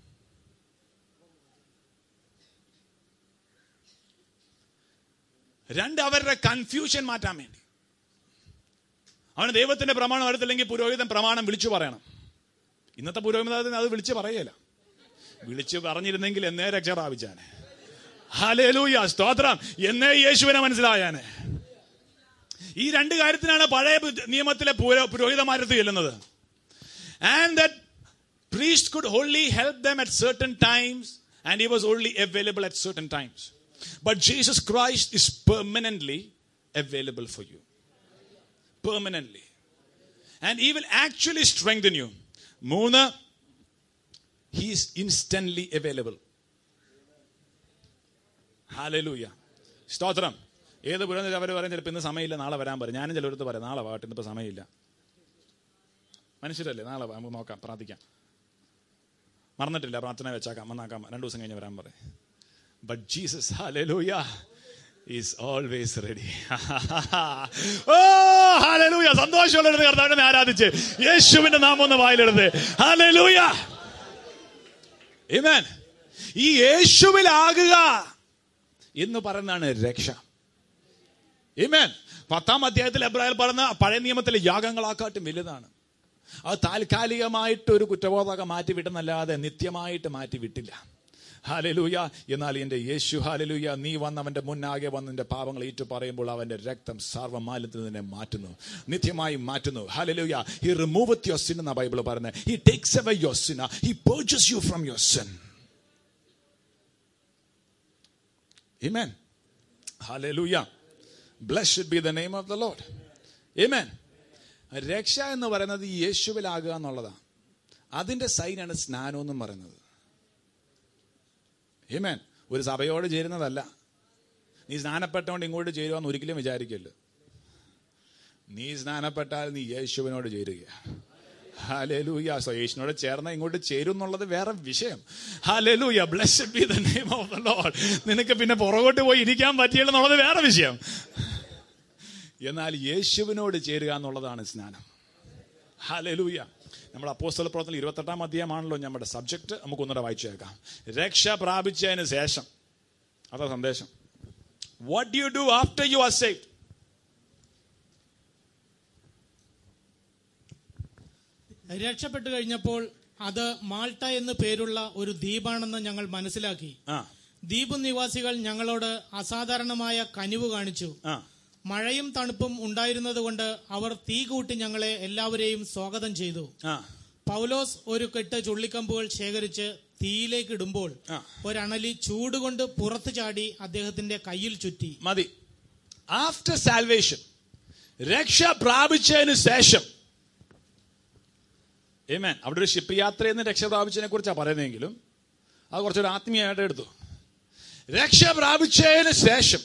Speaker 1: രണ്ട് അവരുടെ കൺഫ്യൂഷൻ മാറ്റാൻ വേണ്ടി അവന് ദൈവത്തിന്റെ പ്രമാണം എടുത്തില്ലെങ്കിൽ പുരോഹിതൻ പ്രമാണം വിളിച്ചു പറയണം ഇന്നത്തെ പുരോഹിതത്തിന് അത് വിളിച്ചു പറയല വിളിച്ചു പറഞ്ഞിരുന്നെങ്കിൽ എന്നേ രക്ഷ പ്രാപിച്ചാനെ ഹലേലൂയ സ്തോത്രം എന്നേ യേശുവിനെ മനസ്സിലായാനെ ഈ രണ്ട് കാര്യത്തിനാണ് പഴയ നിയമത്തിലെ പുരോഹിതന്മാരത്ത് ചെല്ലുന്നത് and that priest could only help them at certain times and he was only available at certain times but Jesus Christ is permanently available for you permanently and he will actually strengthen you മൂന്ന് he is instantly available hallelujah സ്തോത്രം ഏത് പുരോഹിതൻ അവർ പറയും ചിലപ്പോൾ ഇന്ന് സമയമില്ല നാളെ വരാൻ പറയും ഞാനും ചിലടത്ത് പറയാം നാളെ വാട്ട് ഇന്നിപ്പോൾ സമയമില്ല മനുഷ്യരല്ലേ നാളെ വാ, നമുക്ക് നോക്കാം പ്രാർത്ഥിക്കാം മറന്നിട്ടില്ല പ്രാർത്ഥന വെച്ചാക്കാം വന്നാക്കാം രണ്ടു ദിവസം കഴിഞ്ഞ് വരാൻ പറയും but Jesus hallelujah is always ready oh hallelujah സന്തോഷമുള്ള കർത്താവിനെ ആരാധിച്ച് യേശുവിന്റെ നാമം ഒന്ന് വായിലെടുത്ത് ഹാലലൂയ Amen. ഈ യേശുവിലാകുക എന്ന് പറയുന്നതാണ് രക്ഷ Amen. പത്താം അധ്യായത്തിൽ എബ്രാഹിൽ പറഞ്ഞ പഴയ നിയമത്തിലെ യാഗങ്ങളാക്കാട്ടും വലുതാണ് അത് താൽക്കാലികമായിട്ട് ഒരു കുറ്റബോധമൊക്കെ മാറ്റി വിട്ടെന്നല്ലാതെ നിത്യമായിട്ട് മാറ്റി വിട്ടില്ല ഹാലലൂയ എന്നാൽ എന്റെ യേശു ഹാലലൂയ നീ വന്നവന്റെ മുന്നാകെ വന്ന് നിന്റെ പാപങ്ങൾ ഏറ്റു പറയുമ്പോൾ അവന്റെ രക്തം സർവ്വമാലിന്യത്തിൽ നിന്നെ മാറ്റുന്നു നിത്യമായി മാറ്റുന്നു hallelujah he remove your sin എന്ന ബൈബിൾ പറയുന്നത് he takes away your sin he purchase you from your sin Amen. Hallelujah. Blessed be the name of the Lord. Amen. രക്ഷ എന്ന് പറയുന്നത് ഈ യേശുവിലാകുക എന്നുള്ളതാണ് അതിന്റെ സൈനാണ് സ്നാനം എന്നും പറയുന്നത് Amen. ഒരു സഭയോട് ചേരുന്നതല്ല നീ സ്നാനപ്പെട്ടോണ്ട് ഇങ്ങോട്ട് ചേരുവാന്ന് ഒരിക്കലും വിചാരിക്കല്ലോ നീ സ്നാനപ്പെട്ടാൽ നീ യേശുവിനോട് ചേരുക ഹാലൂയ സോ യേശുവിനോട് ചേർന്ന ഇങ്ങോട്ട് ചേരും എന്നുള്ളത് വേറെ വിഷയം hallelujah blessed be the name of the lord നിനക്ക് പിന്നെ പുറകോട്ട് പോയി ഇരിക്കാൻ പറ്റിയെന്നുള്ളത് വേറെ വിഷയം എന്നാൽ യേശുവിനോട് ചേരുക എന്നുള്ളതാണ് സ്നാനം ഹാലലൂയ നമ്മുടെ അപ്പോസ്തല പ്രവർത്തനം ഇരുപത്തെട്ടാം അധ്യായമാണല്ലോ നമ്മുടെ സബ്ജക്ട് നമുക്ക് ഒന്നുകൂടെ വായിച്ചു കേൾക്കാം രക്ഷ പ്രാപിച്ചതിന് ശേഷം അതാ സന്ദേശം what you do after you are saved
Speaker 2: രക്ഷപ്പെട്ടു കഴിഞ്ഞപ്പോൾ അത് മാൾട്ട എന്ന് പേരുള്ള ഒരു ദ്വീപാണെന്ന് ഞങ്ങൾ മനസ്സിലാക്കി
Speaker 1: ആ
Speaker 2: ദ്വീപ് നിവാസികൾ ഞങ്ങളോട് അസാധാരണമായ കനിവ് കാണിച്ചു
Speaker 1: ആ
Speaker 2: മഴയും തണുപ്പും ഉണ്ടായിരുന്നതുകൊണ്ട് അവർ തീ കൂട്ടി ഞങ്ങളെ എല്ലാവരെയും സ്വാഗതം ചെയ്തു
Speaker 1: ആ
Speaker 2: പൗലോസ് ഒരു കെട്ട് ചുള്ളിക്കമ്പുകൾ ശേഖരിച്ച് തീയിലേക്ക് ഇടുമ്പോൾ
Speaker 1: ആ.
Speaker 2: ഒരണലി ചൂടുകൊണ്ട് പുറത്തു ചാടി അദ്ദേഹത്തിന്റെ കയ്യിൽ ചുറ്റി
Speaker 1: മതി ആഫ്റ്റർ സാൽവേഷൻ രക്ഷ പ്രാപിച്ചതിന് ശേഷം ഏമേൻ അവിടെ ഒരു ഷിപ്പ് യാത്രയിൽ നിന്ന് രക്ഷ പ്രാപിച്ചതിനെ കുറിച്ചാണ് പറയുന്നതെങ്കിലും അത് കുറച്ചൊരു ആത്മീയമായിട്ട് എടുത്തു രക്ഷ പ്രാപിച്ചതിന് ശേഷം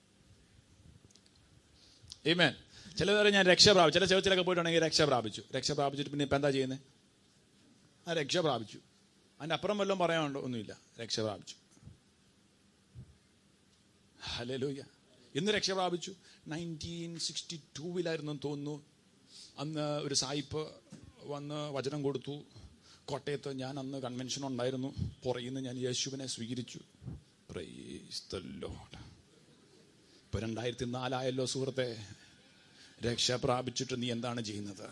Speaker 1: ഏമേൻ ചില പേര് ഞാൻ രക്ഷ പ്രാപിച്ചു ചില ചേർച്ചിലൊക്കെ പോയിട്ടുണ്ടെങ്കിൽ രക്ഷ പ്രാപിച്ചു രക്ഷ പ്രാപിച്ചിട്ട് പിന്നെ ഇപ്പം എന്താ ചെയ്യുന്നത് ആ രക്ഷ പ്രാപിച്ചു അതിൻ്റെ അപ്പുറം വല്ലതും പറയാനുണ്ടോ ഒന്നുമില്ല രക്ഷ പ്രാപിച്ചു ഹലലൂയ എന്ന് രക്ഷ പ്രാപിച്ചു നയൻറ്റീൻ സിക്സ്റ്റി ടൂവിലായിരുന്നു തോന്നുന്നു അന്ന് ഒരു സായിപ്പ് വന്ന് വചനം കൊടുത്തു കോട്ടയത്ത് ഞാൻ അന്ന് കൺവെൻഷൻ ഉണ്ടായിരുന്നു പുറയിൽ നിന്ന് ഞാൻ യേശുവിനെ സ്വീകരിച്ചു Praise the Lord. ഇപ്പൊ രണ്ടായിരത്തി നാലായല്ലോ സുഹൃത്തെ രക്ഷ പ്രാപിച്ചിട്ട് നീ എന്താണ് ചെയ്യുന്നത്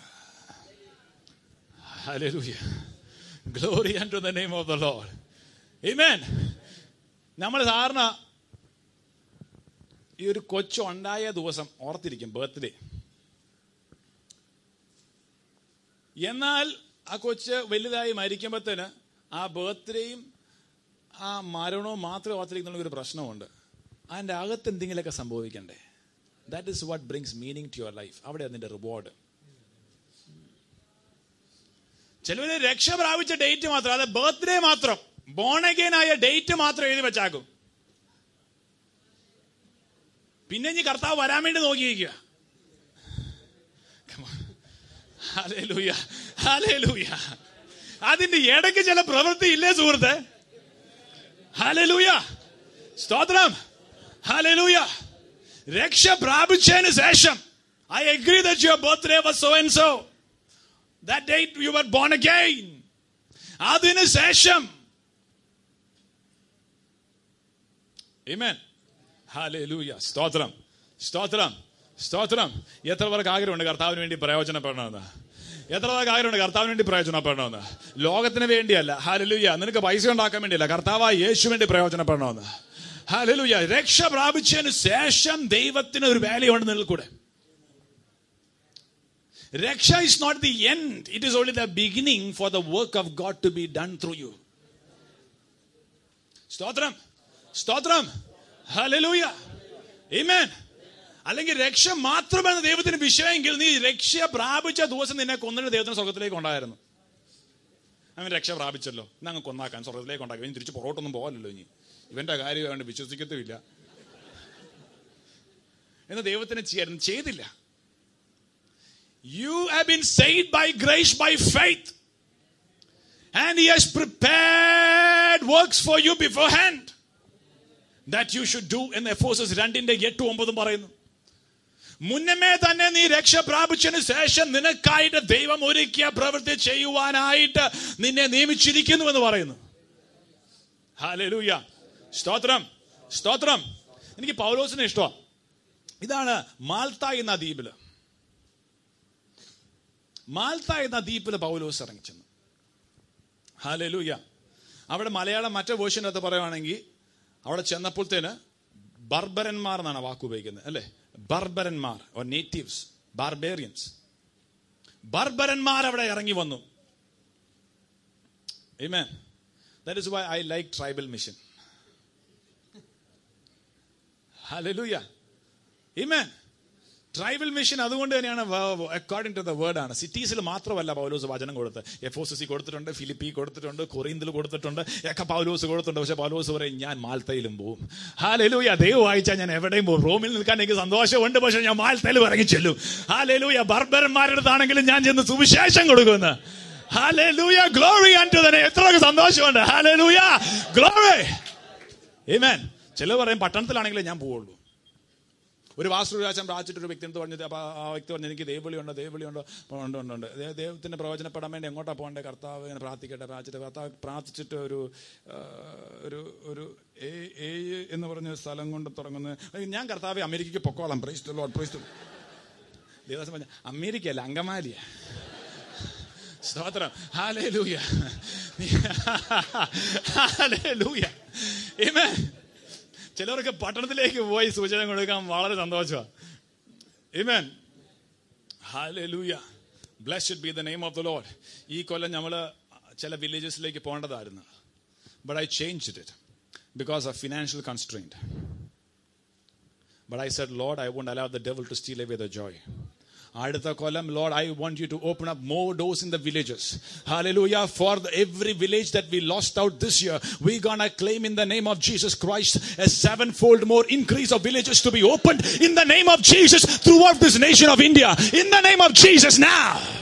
Speaker 1: Hallelujah. Glory unto the name of the Lord. Amen. നമ്മൾ സാധാരണ ഈ ഒരു കൊച്ചു ഉണ്ടായ ദിവസം ഓർത്തിരിക്കും ബർത്ത്ഡേ എന്നാൽ ആ കൊച്ച് വലുതായി മരിക്കുമ്പോഴത്തേന് ആ ബർത്ത്ഡേയും ആ മരണവും മാത്രമേ ഓർത്തിരിക്കുന്ന ഒരു പ്രശ്നമുണ്ട് അതിൻ്റെ അകത്ത് എന്തെങ്കിലുമൊക്കെ സംഭവിക്കണ്ടേ that is what brings meaning to your life അവിടെ അതിൻ്റെ റിവാർഡ് ചിലവര് രക്ഷ പ്രാപിച്ച ഡേറ്റ് മാത്രം അത് ബർത്ത്ഡേ മാത്രം ബോൺ അഗൈൻ ആയ ഡേറ്റ് മാത്രം എഴുതി വെച്ചാക്കും പിന്നെ ഇനി കർത്താവ് വരാൻ വേണ്ടി നോക്കിയിരിക്കുക Come on. Hallelujah. Hallelujah. അതിന്റെ ഇടയ്ക്ക് ചില പ്രവൃത്തി ഇല്ലേ സുഹൃത്തെ ഹാലലൂയ സ്തോത്രം ഹാലലൂയ രക്ഷ പ്രാപിച്ചതിന് ശേഷം I agree that your birthday was so and so that date you were born again അതിന് ശേഷം Amen. ഹാലൂയ സ്തോത്രം സ്തോത്രം സ്തോത്രം എത്ര പേർക്ക് ആഗ്രഹമുണ്ട് കർത്താവിന് വേണ്ടി പ്രയോജനപ്പെടണമെന്ന് എത്ര പേർക്ക് ആഗ്രഹമുണ്ട് കർത്താവിന് വേണ്ടി പ്രയോജനപ്പെടണമെന്ന് ലോകത്തിന് വേണ്ടിയല്ല ഹാലലൂയ നിനക്ക് പൈസ ഉണ്ടാക്കാൻ വേണ്ടിയല്ല കർത്താവ് യേശു വേണ്ടി പ്രയോജനപ്പെടണമെന്ന് ഹാലലൂയ രക്ഷ പ്രാപിച്ചതിന് ശേഷം ദൈവത്തിന് ഒരു വാല്യുണ്ട് നിന്നിൽ കൂടെ രക്ഷ is not the end it is only the beginning for the work of God to be done through you സ്തോത്രം സ്തോത്രം ഹലലൂയ Amen. അല്ലെങ്കിൽ രക്ഷ മാത്രമെന്ന ദൈവത്തിന് വിഷയമെങ്കിൽ നീ രക്ഷ പ്രാപിച്ച ദിവസം നിന്നെ കൊന്നിട്ട് ദൈവത്തിന് സ്വർഗത്തിലേക്ക് ഉണ്ടായിരുന്നു അവൻ രക്ഷ പ്രാപിച്ചല്ലോ ഇന്ന് അങ്ങ് കൊന്നാക്കാൻ സ്വർഗത്തിലേക്ക് ഉണ്ടാക്കി ഇനി തിരിച്ച് പുറകോട്ടൊന്നും പോകല്ലോ ഇനി ഇവന്റെ കാര്യം അവൻ വിശ്വസിക്കത്തുമില്ല എന്ന് ദൈവത്തിന് ചെയ്യായിരുന്നു ചെയ്തില്ല you have been saved by grace by faith and he has prepared works for you beforehand that you should do എന്ന് എഫോസസ് രണ്ടിന്റെ എട്ടും ഒമ്പതും പറയുന്നു മുന്നമേ തന്നെ നീ രക്ഷ പ്രാപിച്ചതിന് ശേഷം നിനക്കായിട്ട് ദൈവം ഒരുക്കിയ പ്രവൃത്തി ചെയ്യുവാനായിട്ട് നിന്നെ നിയമിച്ചിരിക്കുന്നു എന്ന് പറയുന്നു ഹാലലൂയ സ്തോത്രം സ്തോത്രം എനിക്ക് പൗലോസിനെ ഇഷ്ടമാണ് ഇതാണ് മാൽത്ത എന്ന ദ്വീപില് മാൽത്ത എന്ന ദ്വീപില് പൗലോസ് ഇറങ്ങിച്ചെന്നു ഹാലലൂയ അവിടെ മലയാളം മറ്റേ വേർഷനകത്ത് പറയുവാണെങ്കിൽ അവിടെ ചെന്നപ്പോഴത്തേന് ബർബരന്മാർ എന്നാണ് വാക്ക് ഉപയോഗിക്കുന്നത് അല്ലേ ബർബരന്മാർ ഓർ നേറ്റീവ്സ് ബാർബേറിയൻസ് ബർബരന്മാർ അവിടെ ഇറങ്ങി വന്നു Amen. That is why I like tribal mission. Hallelujah. Amen. Tribal mission അതുകൊണ്ട് തന്നെയാണ് അക്കോർഡിംഗ് ടു ദ വേർഡ് ആണ് സിറ്റീസിൽ മാത്രമല്ല പൗലോസ് വചനം കൊടുത്ത് എഫ് ഒ സി കൊടുത്തിട്ടുണ്ട് ഫിലിപ്പി കൊടുത്തിട്ടുണ്ട് കൊറിയന്തിൽ കൊടുത്തിട്ടുണ്ട് ഒക്കെ പൗലോസ് കൊടുത്തിട്ടുണ്ട് പക്ഷെ പൗലോസ് പറയും ഞാൻ മാൽത്തയിലും പോവും ഹാലലൂയ ദൈവം വായിച്ചാൽ ഞാൻ എവിടെയും പോകും റോമിൽ നിൽക്കാൻ എനിക്ക് സന്തോഷമുണ്ട് പക്ഷെ ഞാൻ മാൽത്തയിൽ ഇറങ്ങി ചെല്ലും ഹാലലൂയ ബർബരന്മാരുടെ അടുത്താണെങ്കിലും ഞാൻ ചെന്ന് സുവിശേഷം കൊടുക്കുമെന്ന് ഹാലലൂയ ഗ്ലോറി ആൻഡ് തന്നെ എത്ര സന്തോഷമുണ്ട് ഹാലലൂയ ഗ്ലോറി ഏമേൻ ചിലർ പറയും പട്ടണത്തിലാണെങ്കിലേ ഞാൻ പോവുള്ളൂ ഒരു വാസ്തുരാജൻ പ്രാർത്ഥിച്ചിട്ട് ഒരു വ്യക്തി എന്ത് പറഞ്ഞത് അപ്പൊ ആ വ്യക്തി പറഞ്ഞു എനിക്ക് ദൈവവിളിയുണ്ടോ ദൈവവിളിയുണ്ടോ ഉണ്ട് ഉണ്ട് ഉണ്ട് ദേ- ദൈവത്തിന് പ്രവചനപ്പെടാൻ വേണ്ടി എങ്ങോട്ടാ പോകണ്ടേ കർത്താവ് ഇങ്ങനെ പ്രാർത്ഥിക്കട്ടെ പ്രാർത്ഥിച്ചിട്ട് കർത്താവ് പ്രാർത്ഥിച്ചിട്ട് ഒരു ആ, ഒരു ഒരു ഏ- ഏയ് എന്ന് പറഞ്ഞ ഒരു സ്ഥലം കൊണ്ട് തുടങ്ങുന്നത് ഞാൻ കർത്താവ് അമേരിക്കയ്ക്ക് പൊക്കോളാം പ്രൈസ് ലോഡ് പ്രൈസ് ദേവസ്വം പറഞ്ഞ അമേരിക്ക അല്ല അങ്കമാലിയ സ്തോത്രം ഹാലേലൂയ ഹാലേലൂയ Amen. ചിലർക്ക് പട്ടണത്തിലേക്ക് പോയി സൂചന കൊടുക്കാൻ വളരെ സന്തോഷമാണ് Amen. Hallelujah. Blessed be the name of the Lord. ഈ കൊല്ലം നമ്മൾ ചില വില്ലേജസിലേക്ക് പോകേണ്ടതായിരുന്നു but I change it because of financial constraint But I said, Lord, I won't allow the devil to steal away the joy. അടുത്ത കൊല്ലം lord I want you to open up more doors in the villages hallelujah for every village that we lost out this year we gone I claim in the name of Jesus Christ a sevenfold more increase of villages to be open in the name of Jesus throughout this nation of India in the name of Jesus now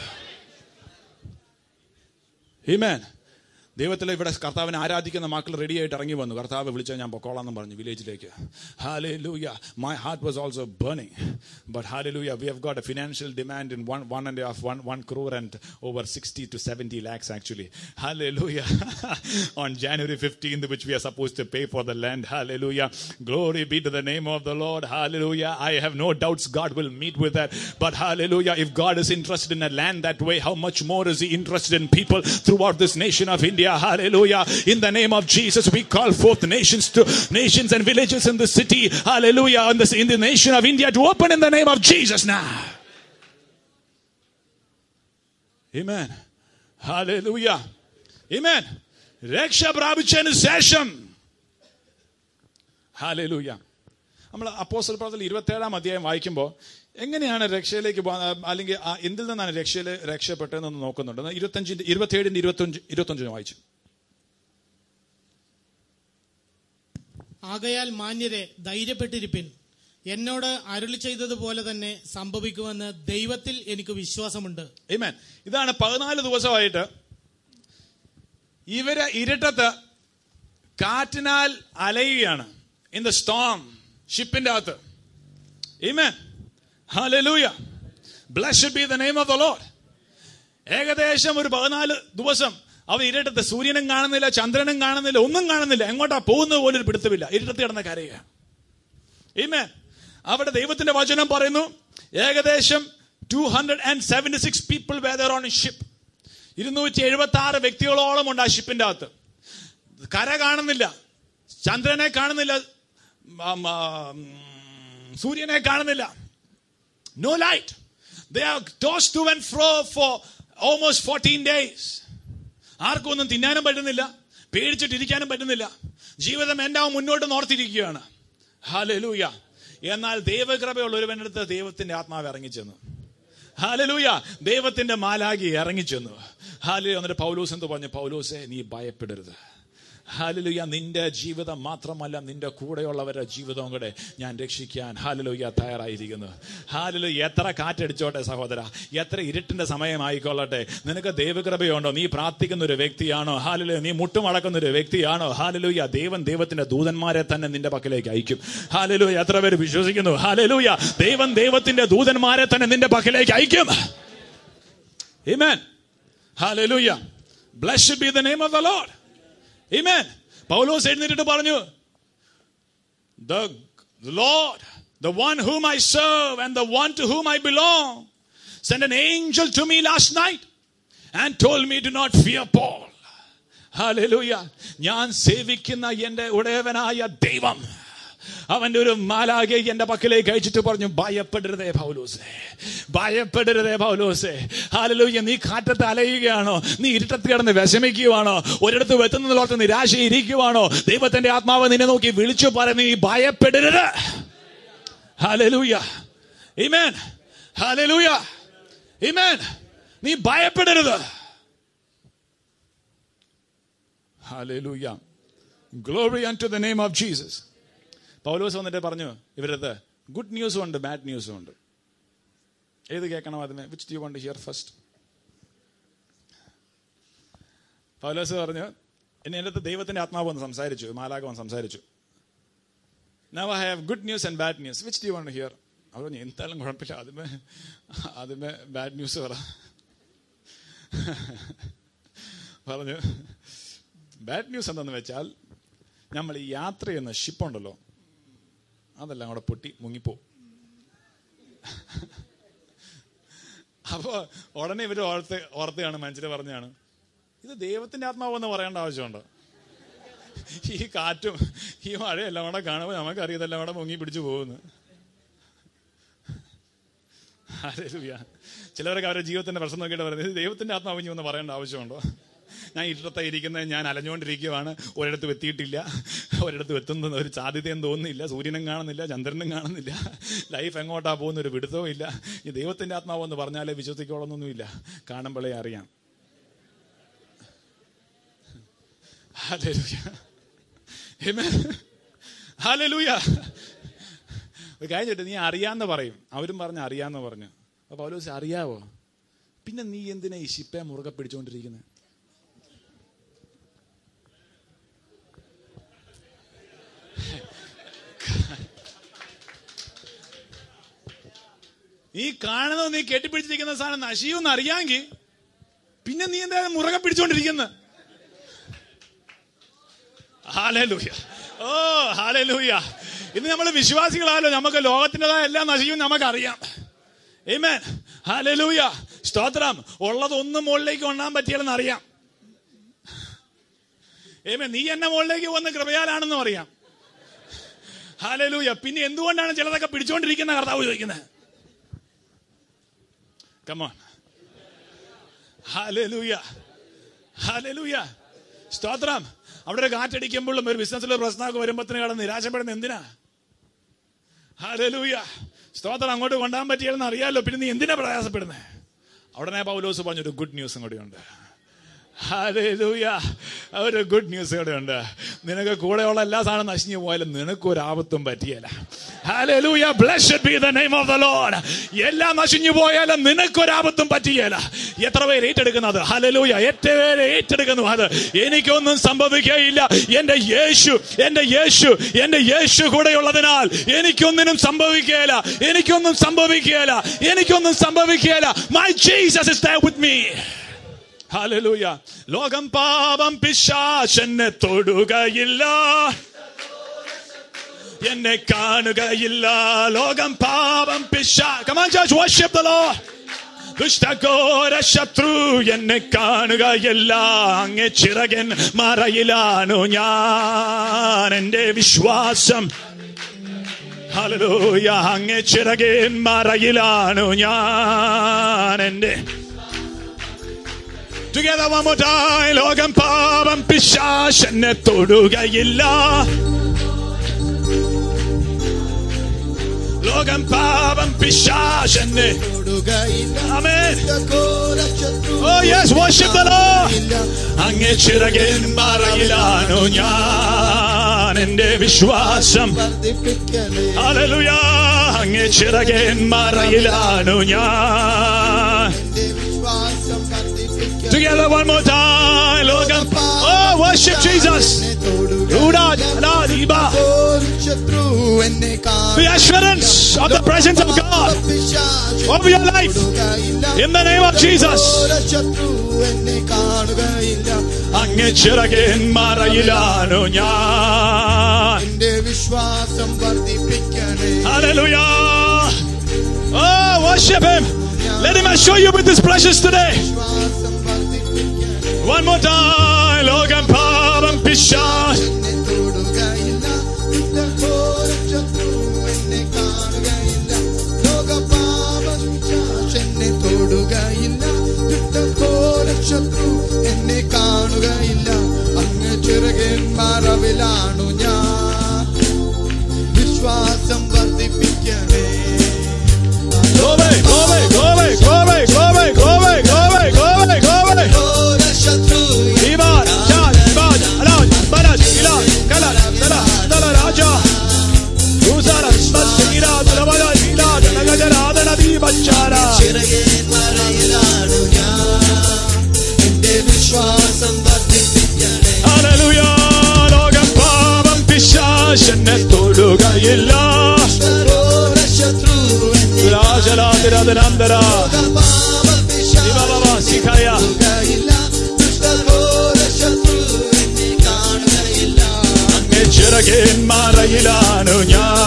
Speaker 1: Amen. ദൈവത്തിൽ ഇവിടെ കർത്താവിനെ ആരാധിക്കുന്ന മക്കൾ റെഡി ആയിട്ട് ഇറങ്ങി വന്നു കർത്താവ് വിളിച്ചാൽ ഞാൻ പൊക്കോളാം എന്ന് പറഞ്ഞു വില്ലേജിലേക്ക് hallelujah my heart was also burning but hallelujah we have got a financial demand in one one and half one one crore and over sixty two seventy lakhs actually hallelujah on January fifteenth which we are suppose to pay for the land hallelujah glory be to the name of the Lord hallelujah I have no doubts God will meet with that. But hallelujah, if God is interested in a land that way, how much more is He interested in people throughout this nation of India? Hallelujah. In the name of Jesus, we call forth nations to nations and villages in the city. Hallelujah. In the, in the nation of India to open in the name of Jesus now. Amen. Hallelujah. Amen. രക്ഷ പ്രാപിച്ചതിന് ശേഷം ഹാലലൂയ നമ്മൾ അപ്പോസ്റ്റൽ പ്രവർത്തനം ഇരുപത്തേഴാം അധ്യായം വായിക്കുമ്പോൾ എങ്ങനെയാണ് രക്ഷയിലേക്ക് പോകാൻ അല്ലെങ്കിൽ ആ എന്തിൽ നിന്നാണ് രക്ഷയിൽ രക്ഷപ്പെട്ടതെന്ന് നോക്കുന്നുണ്ട് ഇരുപത്തഞ്ചിന്റെ ഇരുപത്തിയേഴിന്റെ ഇരുപത്തഞ്ച് ഇരുപത്തഞ്ചിന് വായിച്ചു
Speaker 2: ആകയാൽ മാന്യരെ ധൈര്യപ്പെട്ടിരിപ്പിൻ എന്നോട് അരുളി ചെയ്തതുപോലെ തന്നെ സംഭവിക്കുമെന്ന് ദൈവത്തിൽ എനിക്ക് വിശ്വാസമുണ്ട്
Speaker 1: Amen. ഇതാണ് പതിനാല് ദിവസമായിട്ട് ഇവര് ഇരുട്ടത്ത് കാറ്റിനാൽ അലയുകയാണ് ഇൻ ദ സ്റ്റോം ഷിപ്പിന്റെ അകത്ത് Amen. Hallelujah. Blessed be the name of the Lord. ഏകദേശം ഒരു പതിനാല് ദിവസം അവ ഇരുട്ടത്ത് സൂര്യനും കാണുന്നില്ല ചന്ദ്രനും കാണുന്നില്ല ഒന്നും കാണുന്നില്ല എങ്ങോട്ടാ പോകുന്നത് പോലും ഒരു പിടുത്തമില്ല ഇരുട്ടത്ത് കിടന്ന കരയുക Amen. അവിടെ ദൈവത്തിന്റെ വചനം പറയുന്നു ഏകദേശം two hundred and seventy six people were there on ship ഇരുന്നൂറ്റി എഴുപത്തി ആറ് വ്യക്തികളോളം ഉണ്ട് ആ ഷിപ്പിന്റെ അകത്ത് കര കാണുന്നില്ല ചന്ദ്രനെ കാണുന്നില്ല ഉം, ഉം, സൂര്യനെ കാണുന്നില്ല no light they are tossed to and fro for almost fourteen days ആർക്കും ഒന്നും തിന്നാനും പറ്റുന്നില്ല പേടിച്ചിട്ടിരിക്കാനും പറ്റുന്നില്ല ജീവിതം എന്താവും മുന്നോട്ട് നോർത്തിരിക്കുകയാണ് ഹാലലൂയ എന്നാൽ ദൈവകൃപയുള്ള ഒരുവനടുത്ത് ദൈവത്തിന്റെ ആത്മാവ് ഇറങ്ങിച്ചെന്നു ഹാലലൂയ ദൈവത്തിന്റെ മാലാകി ഇറങ്ങിച്ചെന്നു ഹാലു എന്നിട്ട് പൗലോസ് എന്ന് പറഞ്ഞു പൗലോസെ നീ ഭയപ്പെടരുത് ഹാലലുയ നിന്റെ ജീവിതം മാത്രമല്ല നിന്റെ കൂടെയുള്ളവരുടെ ജീവിതവും കൂടെ ഞാൻ രക്ഷിക്കാൻ ഹാലലുയ തയ്യാറായിരിക്കുന്നു ഹാലലു എത്ര കാറ്റടിച്ചോട്ടെ സഹോദര എത്ര ഇരുട്ടിന്റെ സമയമായിക്കൊള്ളട്ടെ നിനക്ക് ദൈവകൃപയുണ്ടോ നീ പ്രാർത്ഥിക്കുന്ന ഒരു വ്യക്തിയാണോ ഹാലലു നീ മുട്ടുമടക്കുന്ന ഒരു വ്യക്തിയാണോ ഹാലലുയ ദൈവം ദൈവത്തിന്റെ ദൂതന്മാരെ തന്നെ നിന്റെ പക്കലേക്ക് അയക്കും ഹാലലൂയ എത്ര പേര് വിശ്വസിക്കുന്നു ഹാലലൂയ ദൈവം ദൈവത്തിന്റെ ദൂതന്മാരെ തന്നെ നിന്റെ പക്കലേക്ക് അയക്കും Amen. Hallelujah. Blessed be the name of the Lord. Amen. പൗലോസ് എഴുന്നേറ്റിട്ട് പറഞ്ഞു The Lord, the one whom I serve and the one to whom I belong, sent an angel to me last night and told me to not fear Paul. Hallelujah. ഞാൻ സേവിക്കുന്ന എന്റെ ഉടയവനായ ദൈവം അവന്റെ ഒരു മാലാകെ എന്റെ പക്കലേക്ക് അയച്ചിട്ട് പറഞ്ഞു ഭയപ്പെടരുതേ പൗലോസേ ഭയപ്പെടരുതേ പൗലോസേ ഹാലലൂയ നീ കാറ്റത്ത് അലയുകയാണോ നീ ഇരുട്ടത്ത് കിടന്ന് വിഷമിക്കുവാണോ ഒരിടത്ത് വെത്തുന്നതിലോർത്ത് നിരാശയിരിക്കുവാണോ ദൈവത്തിന്റെ ആത്മാവ് നിന്നെ നോക്കി വിളിച്ചു പറഞ്ഞു നീ ഭയപ്പെടരുത് ഹാലലൂയ ഇമേൻ ഹാലലൂയ ഇമേൻ നീ ഭയപ്പെടരുത് hallelujah glory unto the name of Jesus Paulose വന്നിട്ട് പറഞ്ഞു ഇവരത് ഗുഡ് ന്യൂസും ഉണ്ട് ബാഡ് ന്യൂസും ഉണ്ട് ഏത് കേൾക്കണം അതിന് which do want hear first Paulose പറഞ്ഞു എന്നെ എൻ്റെ അടുത്ത് ദൈവത്തിന്റെ ആത്മാവ് വന്ന് സംസാരിച്ചു മാലാക വന്ന് സംസാരിച്ചു now I have good news and bad news which do want hear അവർ പറഞ്ഞു എന്തായാലും കുഴപ്പമില്ല ആദ്യമേ ആദ്യമേ ബാഡ് ന്യൂസ് പറ പറഞ്ഞു ബാഡ് ന്യൂസ് എന്താന്ന് വെച്ചാൽ നമ്മൾ ഈ യാത്ര ചെയ്യുന്ന ഷിപ്പുണ്ടല്ലോ അതെല്ലാം കൂടെ പൊട്ടി മുങ്ങിപ്പോ അപ്പോ ഉടനെ ഇവര് ഓർത്ത് ഓർത്തുകയാണ് മനുഷ്യര് പറഞ്ഞാണ് ഇത് ദൈവത്തിന്റെ ആത്മാവെന്ന് പറയേണ്ട ആവശ്യമുണ്ടോ ഈ കാറ്റും ഈ മഴയെല്ലാം കൂടെ കാണുമ്പോൾ നമുക്കറിയാം ഇതെല്ലാം കൂടെ മുങ്ങി പിടിച്ചു പോകുന്നു ചിലവരൊക്കെ അവരുടെ ജീവിതത്തിന്റെ പ്രശ്നം നോക്കിയിട്ട് പറയുന്നത് ഇത് ദൈവത്തിന്റെ ആത്മാവ് ഇനി ഒന്ന് പറയേണ്ട ആവശ്യമുണ്ടോ ഞാൻ ഇരുട്ടത്തെ ഇരിക്കുന്നത് ഞാൻ അലഞ്ഞുകൊണ്ടിരിക്കുകയാണ് ഒരിടത്തും എത്തിയിട്ടില്ല ഒരിടത്തും എത്തുന്ന ഒരു സാധ്യതയും തോന്നുന്നില്ല സൂര്യനും കാണുന്നില്ല ചന്ദ്രനും കാണുന്നില്ല ലൈഫ് എങ്ങോട്ടാ പോകുന്ന ഒരു പിടുത്തവും ഇല്ല ഈ ദൈവത്തിന്റെ ആത്മാവ് എന്ന് പറഞ്ഞാലേ വിശ്വസിക്കോളൊന്നുമില്ല കാണുമ്പോഴേ അറിയാം കഴിഞ്ഞിട്ട് നീ അറിയാന്ന് പറയും അവരും പറഞ്ഞ അറിയാന്ന് പറഞ്ഞു അപ്പൊ പൗലോസ് അറിയാവോ പിന്നെ നീ എന്തിനാ ഈ ശിപ്പയെ മുറുകെ പിടിച്ചോണ്ടിരിക്കുന്നത് നീ കാണുന്നത് നീ കെട്ടിപ്പിടിച്ചിരിക്കുന്ന സാധനം നശിയുമെന്ന് അറിയാമെങ്കിൽ പിന്നെ നീ എന്താ മുറുകെ പിടിച്ചോണ്ടിരിക്കുന്നത് ഹാലൂയ ഓ ഹാലൂയ ഇന്ന് നമ്മൾ വിശ്വാസികളാലോ നമുക്ക് ലോകത്തിൻ്റെതായ എല്ലാം നശിക്കും നമുക്കറിയാം ഏമേൻ ഹാലൂയ സ്തോത്രം ഉള്ളത് ഒന്നും മുകളിലേക്ക് കൊണ്ടാൻ പറ്റിയാലെന്ന് അറിയാം ഏമേ നീ എന്നെ മുകളിലേക്ക് വന്ന് കൃപയാലാണെന്നും അറിയാം ഹാലലൂയ പിന്നെ എന്തുകൊണ്ടാണ് ചിലതൊക്കെ പിടിച്ചോണ്ടിരിക്കുന്ന കർത്താവ് ചോദിക്കുന്നത് കമോൺ ഹാലലൂയ ഹാലലൂയ സ്തോത്രം അവിടെ ഒരു കാറ്റടിക്കുമ്പോഴും ഒരു ബിസിനസ്സിൽ പ്രശ്നമൊക്കെ വരുമ്പോഴത്തേന് കടന്ന് നിരാശപ്പെടുന്ന എന്തിനാ ഹാലലൂയ സ്തോത്രം അങ്ങോട്ട് കൊണ്ടാൻ പറ്റിയാലെന്ന് അറിയാലോ പിന്നെ നീ എന്തിനാ പ്രയാസപ്പെടുന്നത് ഉടനെ പൗലോസ് പറഞ്ഞൊരു ഗുഡ് ന്യൂസും കൂടി ഉണ്ട് ഹാലൂയ ഒരു ഗുഡ് ന്യൂസ് കൂടെ ഉണ്ട് നിനക്ക് കൂടെയുള്ള എല്ലാ സാധനം നശിഞ്ഞു പോയാലും നിനക്ക് ഒരു ആപത്തും പറ്റിയല്ല hallelujah blessed be the name of the Lord എല്ലാം നശിഞ്ഞു പോയാലും നിനക്ക് ഒരു ആപത്തും പറ്റിയല്ല എത്ര പേര് ഏറ്റെടുക്കുന്നത് ഹലലൂയ എത്ര പേര് ഏറ്റെടുക്കുന്നു അത് എനിക്കൊന്നും സംഭവിക്കുകയില്ല എന്റെ യേശു എന്റെ യേശു എന്റെ യേശു കൂടെയുള്ളതിനാൽ എനിക്കൊന്നിനും സംഭവിക്കുകയില്ല എനിക്കൊന്നും സംഭവിക്കുകയില്ല എനിക്കൊന്നും സംഭവിക്കുകയില്ല my Jesus is there with me hallelujah ലോകം പാപം പിശാചെന്നെ തൊടുകയില്ല എന്നെ കാണുകയില്ല ലോകം പാപം പിശാ come on church worship the Lord ദുഷ്ടഘോര ശത്രു എന്നെ കാണുകയില്ല അങ്ങേ ചിറകൻ മറയിലാണു ഞാൻ എന്റെ വിശ്വാസം ഹല്ലേലൂയ അങ്ങേ ചിറകൻ മറയിലാണു ഞാൻ എന്റെ Together one more time. ലോകം പാപം പിശാശനെ തൊടുകയില്ല ലോകം പാപം പിശാശന്നെ
Speaker 3: തൊടുകയില്ല
Speaker 1: ആമേൻ
Speaker 3: ഘോര ശത്രു
Speaker 1: oh yes worship the Lord
Speaker 3: ഇല്ല
Speaker 1: അങ്ങേ ചിറകിൻ മറയിലാണു ഞാൻ എന്റെ വിശ്വാസം
Speaker 3: വർദ്ധിപ്പിക്കണേ
Speaker 1: ഹല്ലേലൂയ അങ്ങേ ചിറകിൻ മറയിലാണു ഞാൻ
Speaker 3: എന്റെ വിശ്വാസം വർദ്ധിപ്പിക്കണേ
Speaker 1: Together one more time, ലോകം Oh, worship Jesus. Ruda, la, liba.
Speaker 3: ശത്രു എന്നെ
Speaker 1: The assurance of the presence of God over your life. In the name of Jesus.
Speaker 3: ശത്രു എന്നെ കാണുകയില്ല
Speaker 1: അങ്ങേ ചിറകിൻ മറയിലാണു ഞാൻ
Speaker 3: എന്റെ വിശ്വാസം വർദ്ധിപ്പിക്കണേ
Speaker 1: Hallelujah. Oh, worship Him. Let Him assure you with His precious today.
Speaker 3: വിശ്വാസം വർദ്ധിപ്പിക്കണേ
Speaker 1: One more time. ലോകം പാപം പിശാച്
Speaker 3: എന്നെ തൊടുകയില്ല ഘോര ശത്രു എന്നെ കാണുകയില്ല ലോകപാപം എന്നെ തൊടുകയില്ല ഘോര ശത്രു എന്നെ കാണുകയില്ല അങ്ങ് ചിറകൻ മറവിലാണു ഞാൻ വിശ്വാസം വർദ്ധിപ്പിക്കണേ
Speaker 1: Glory, glory, glory, glory, glory, glory, glory, glory, glory.
Speaker 3: ഘോര ശത്രു
Speaker 1: Ibar, Chad, Bad, Alaj, Baraj, Ilaj, Kalaj, Dala, Dala Raja. Usara, Smat, Ira, Dala, Ila, Dala, Gajara, Dala, Di, Bachara.
Speaker 3: ചിറകൻ മറയിലാണു ഞാൻ എന്റെ വിശ്വാസം വർദ്ധിപ്പിക്കണേ
Speaker 1: Hallelujah. ലോകം പാപം പിശാചെന്നെ തൊടുകയില്ല
Speaker 3: ഘോര ശത്രു എന്നെ
Speaker 1: രാജരാതിരതനന്തര
Speaker 3: ലോകപാപം
Speaker 1: ശിവബാബ ശിഖയ
Speaker 3: കാണുകയില്ല ദുഷ്ടഘോര ശത്രു എന്നെ കാണുകയില്ല
Speaker 1: അങ്ങേ ചിറകിൻ മറയിലാണു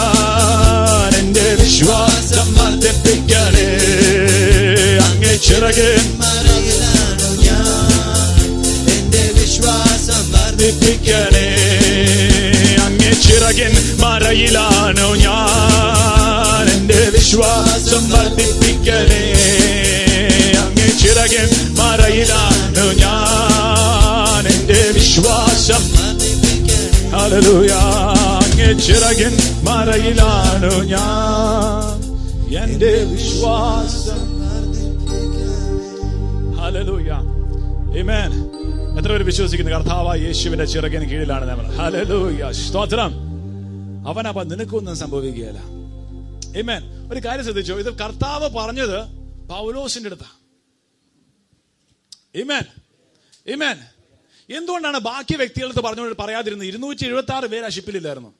Speaker 1: ഞാൻ എന്റെ വിശ്വാസം വർദ്ധിപ്പിക്കണേ അങ്ങേ ചിറകിൻ
Speaker 3: മറയിലാണു ഞാൻ എന്റെ വിശ്വാസം
Speaker 1: വർദ്ധിപ്പിക്കണേ അങ്ങേ ചിറകിൻ മറയിലാണു ഞാൻ എന്റെ വിശ്വാസം വർദ്ധിപ്പിക്കണേ അങ്ങേ ചിറകിൻ മറയിലാണു ഞാൻ എന്റെ വിശ്വാസം ഹല്ലേലൂയ അങ്ങേ ചിറകിൻ മറയിലാണു ഞാൻ എന്റെ വിശ്വാസം ഹല്ലേലൂയ ആമേൻ എത്ര പേര് വിശ്വസിക്കുന്നു കർത്താവ് യേശുവിന്റെ ചിറകിന് കീഴിലാണ് നമ്മൾ ഹല്ലേലൂയ സ്തോത്രം അവനപ്പ നിനക്കൊന്നും സംഭവിക്കുകയില്ല ആമേൻ ഒരു കാര്യം ശ്രദ്ധിച്ചോ ഇത് കർത്താവ് പറഞ്ഞത് പൗലോസിന്റെ അടുത്താ ആമേൻ ആമേൻ എന്തുകൊണ്ടാണ് ബാക്കി വ്യക്തികളടുത്ത് പറഞ്ഞു പറയാതിരുന്നത് ഇരുന്നൂറ്റി എഴുപത്തി ആറ് പേര് ആ ഷിപ്പിലില്ലായിരുന്നു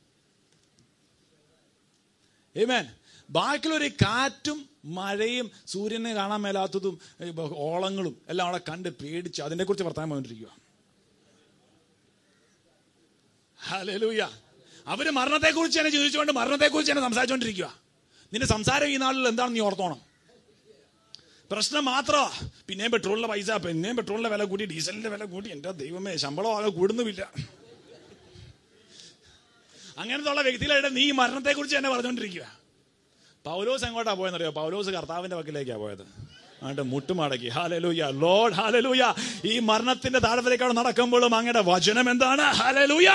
Speaker 1: ഏമേൻ ബാക്കിലൊരു കാറ്റും മഴയും സൂര്യനെ കാണാൻ മേലാത്തതും ഏ, ബ- ഓളങ്ങളും എല്ലാം അവിടെ കണ്ട് പേടിച്ച് അതിനെ കുറിച്ച് വർത്താനം പറഞ്ഞിരിക്കുക ഹല്ലേലൂയ അവര് മരണത്തെ കുറിച്ച് തന്നെ ചോദിച്ചുകൊണ്ട് മരണത്തെ കുറിച്ച് തന്നെ സംസാരിച്ചുകൊണ്ടിരിക്കുക നിന്റെ സംസാരം ഈ നാളിൽ എന്താണെന്ന് നീ ഓർത്തോണം പ്രശ്നം മാത്രമാ പിന്നെയും പെട്രോളിന്റെ പൈസ പിന്നെയും പെട്രോളിന്റെ വില കൂടി ഡീസലിന്റെ വില കൂടി എന്റെ ദൈവമേ ശമ്പളം ആകെ കൂടുന്നുമില്ല അങ്ങനത്തെ ഉള്ള വ്യക്തികളായിട്ട് നീ മരണത്തെ കുറിച്ച് തന്നെ പറഞ്ഞുകൊണ്ടിരിക്കുക പൗലോസ് എങ്ങോട്ടാ പോയെന്നറിയോ പൗലോസ് കർത്താവിന്റെ വക്കിലേക്കാ പോയത് അങ്ങോട്ട് മുട്ടുമടക്കി ഹാലലൂയ ലോഡ് ഹാലലൂയ ഈ മരണത്തിന്റെ താഴത്തിലേക്കാണ് നടക്കുമ്പോഴും അങ്ങയുടെ വചനം എന്താണ് ഹാലലൂയ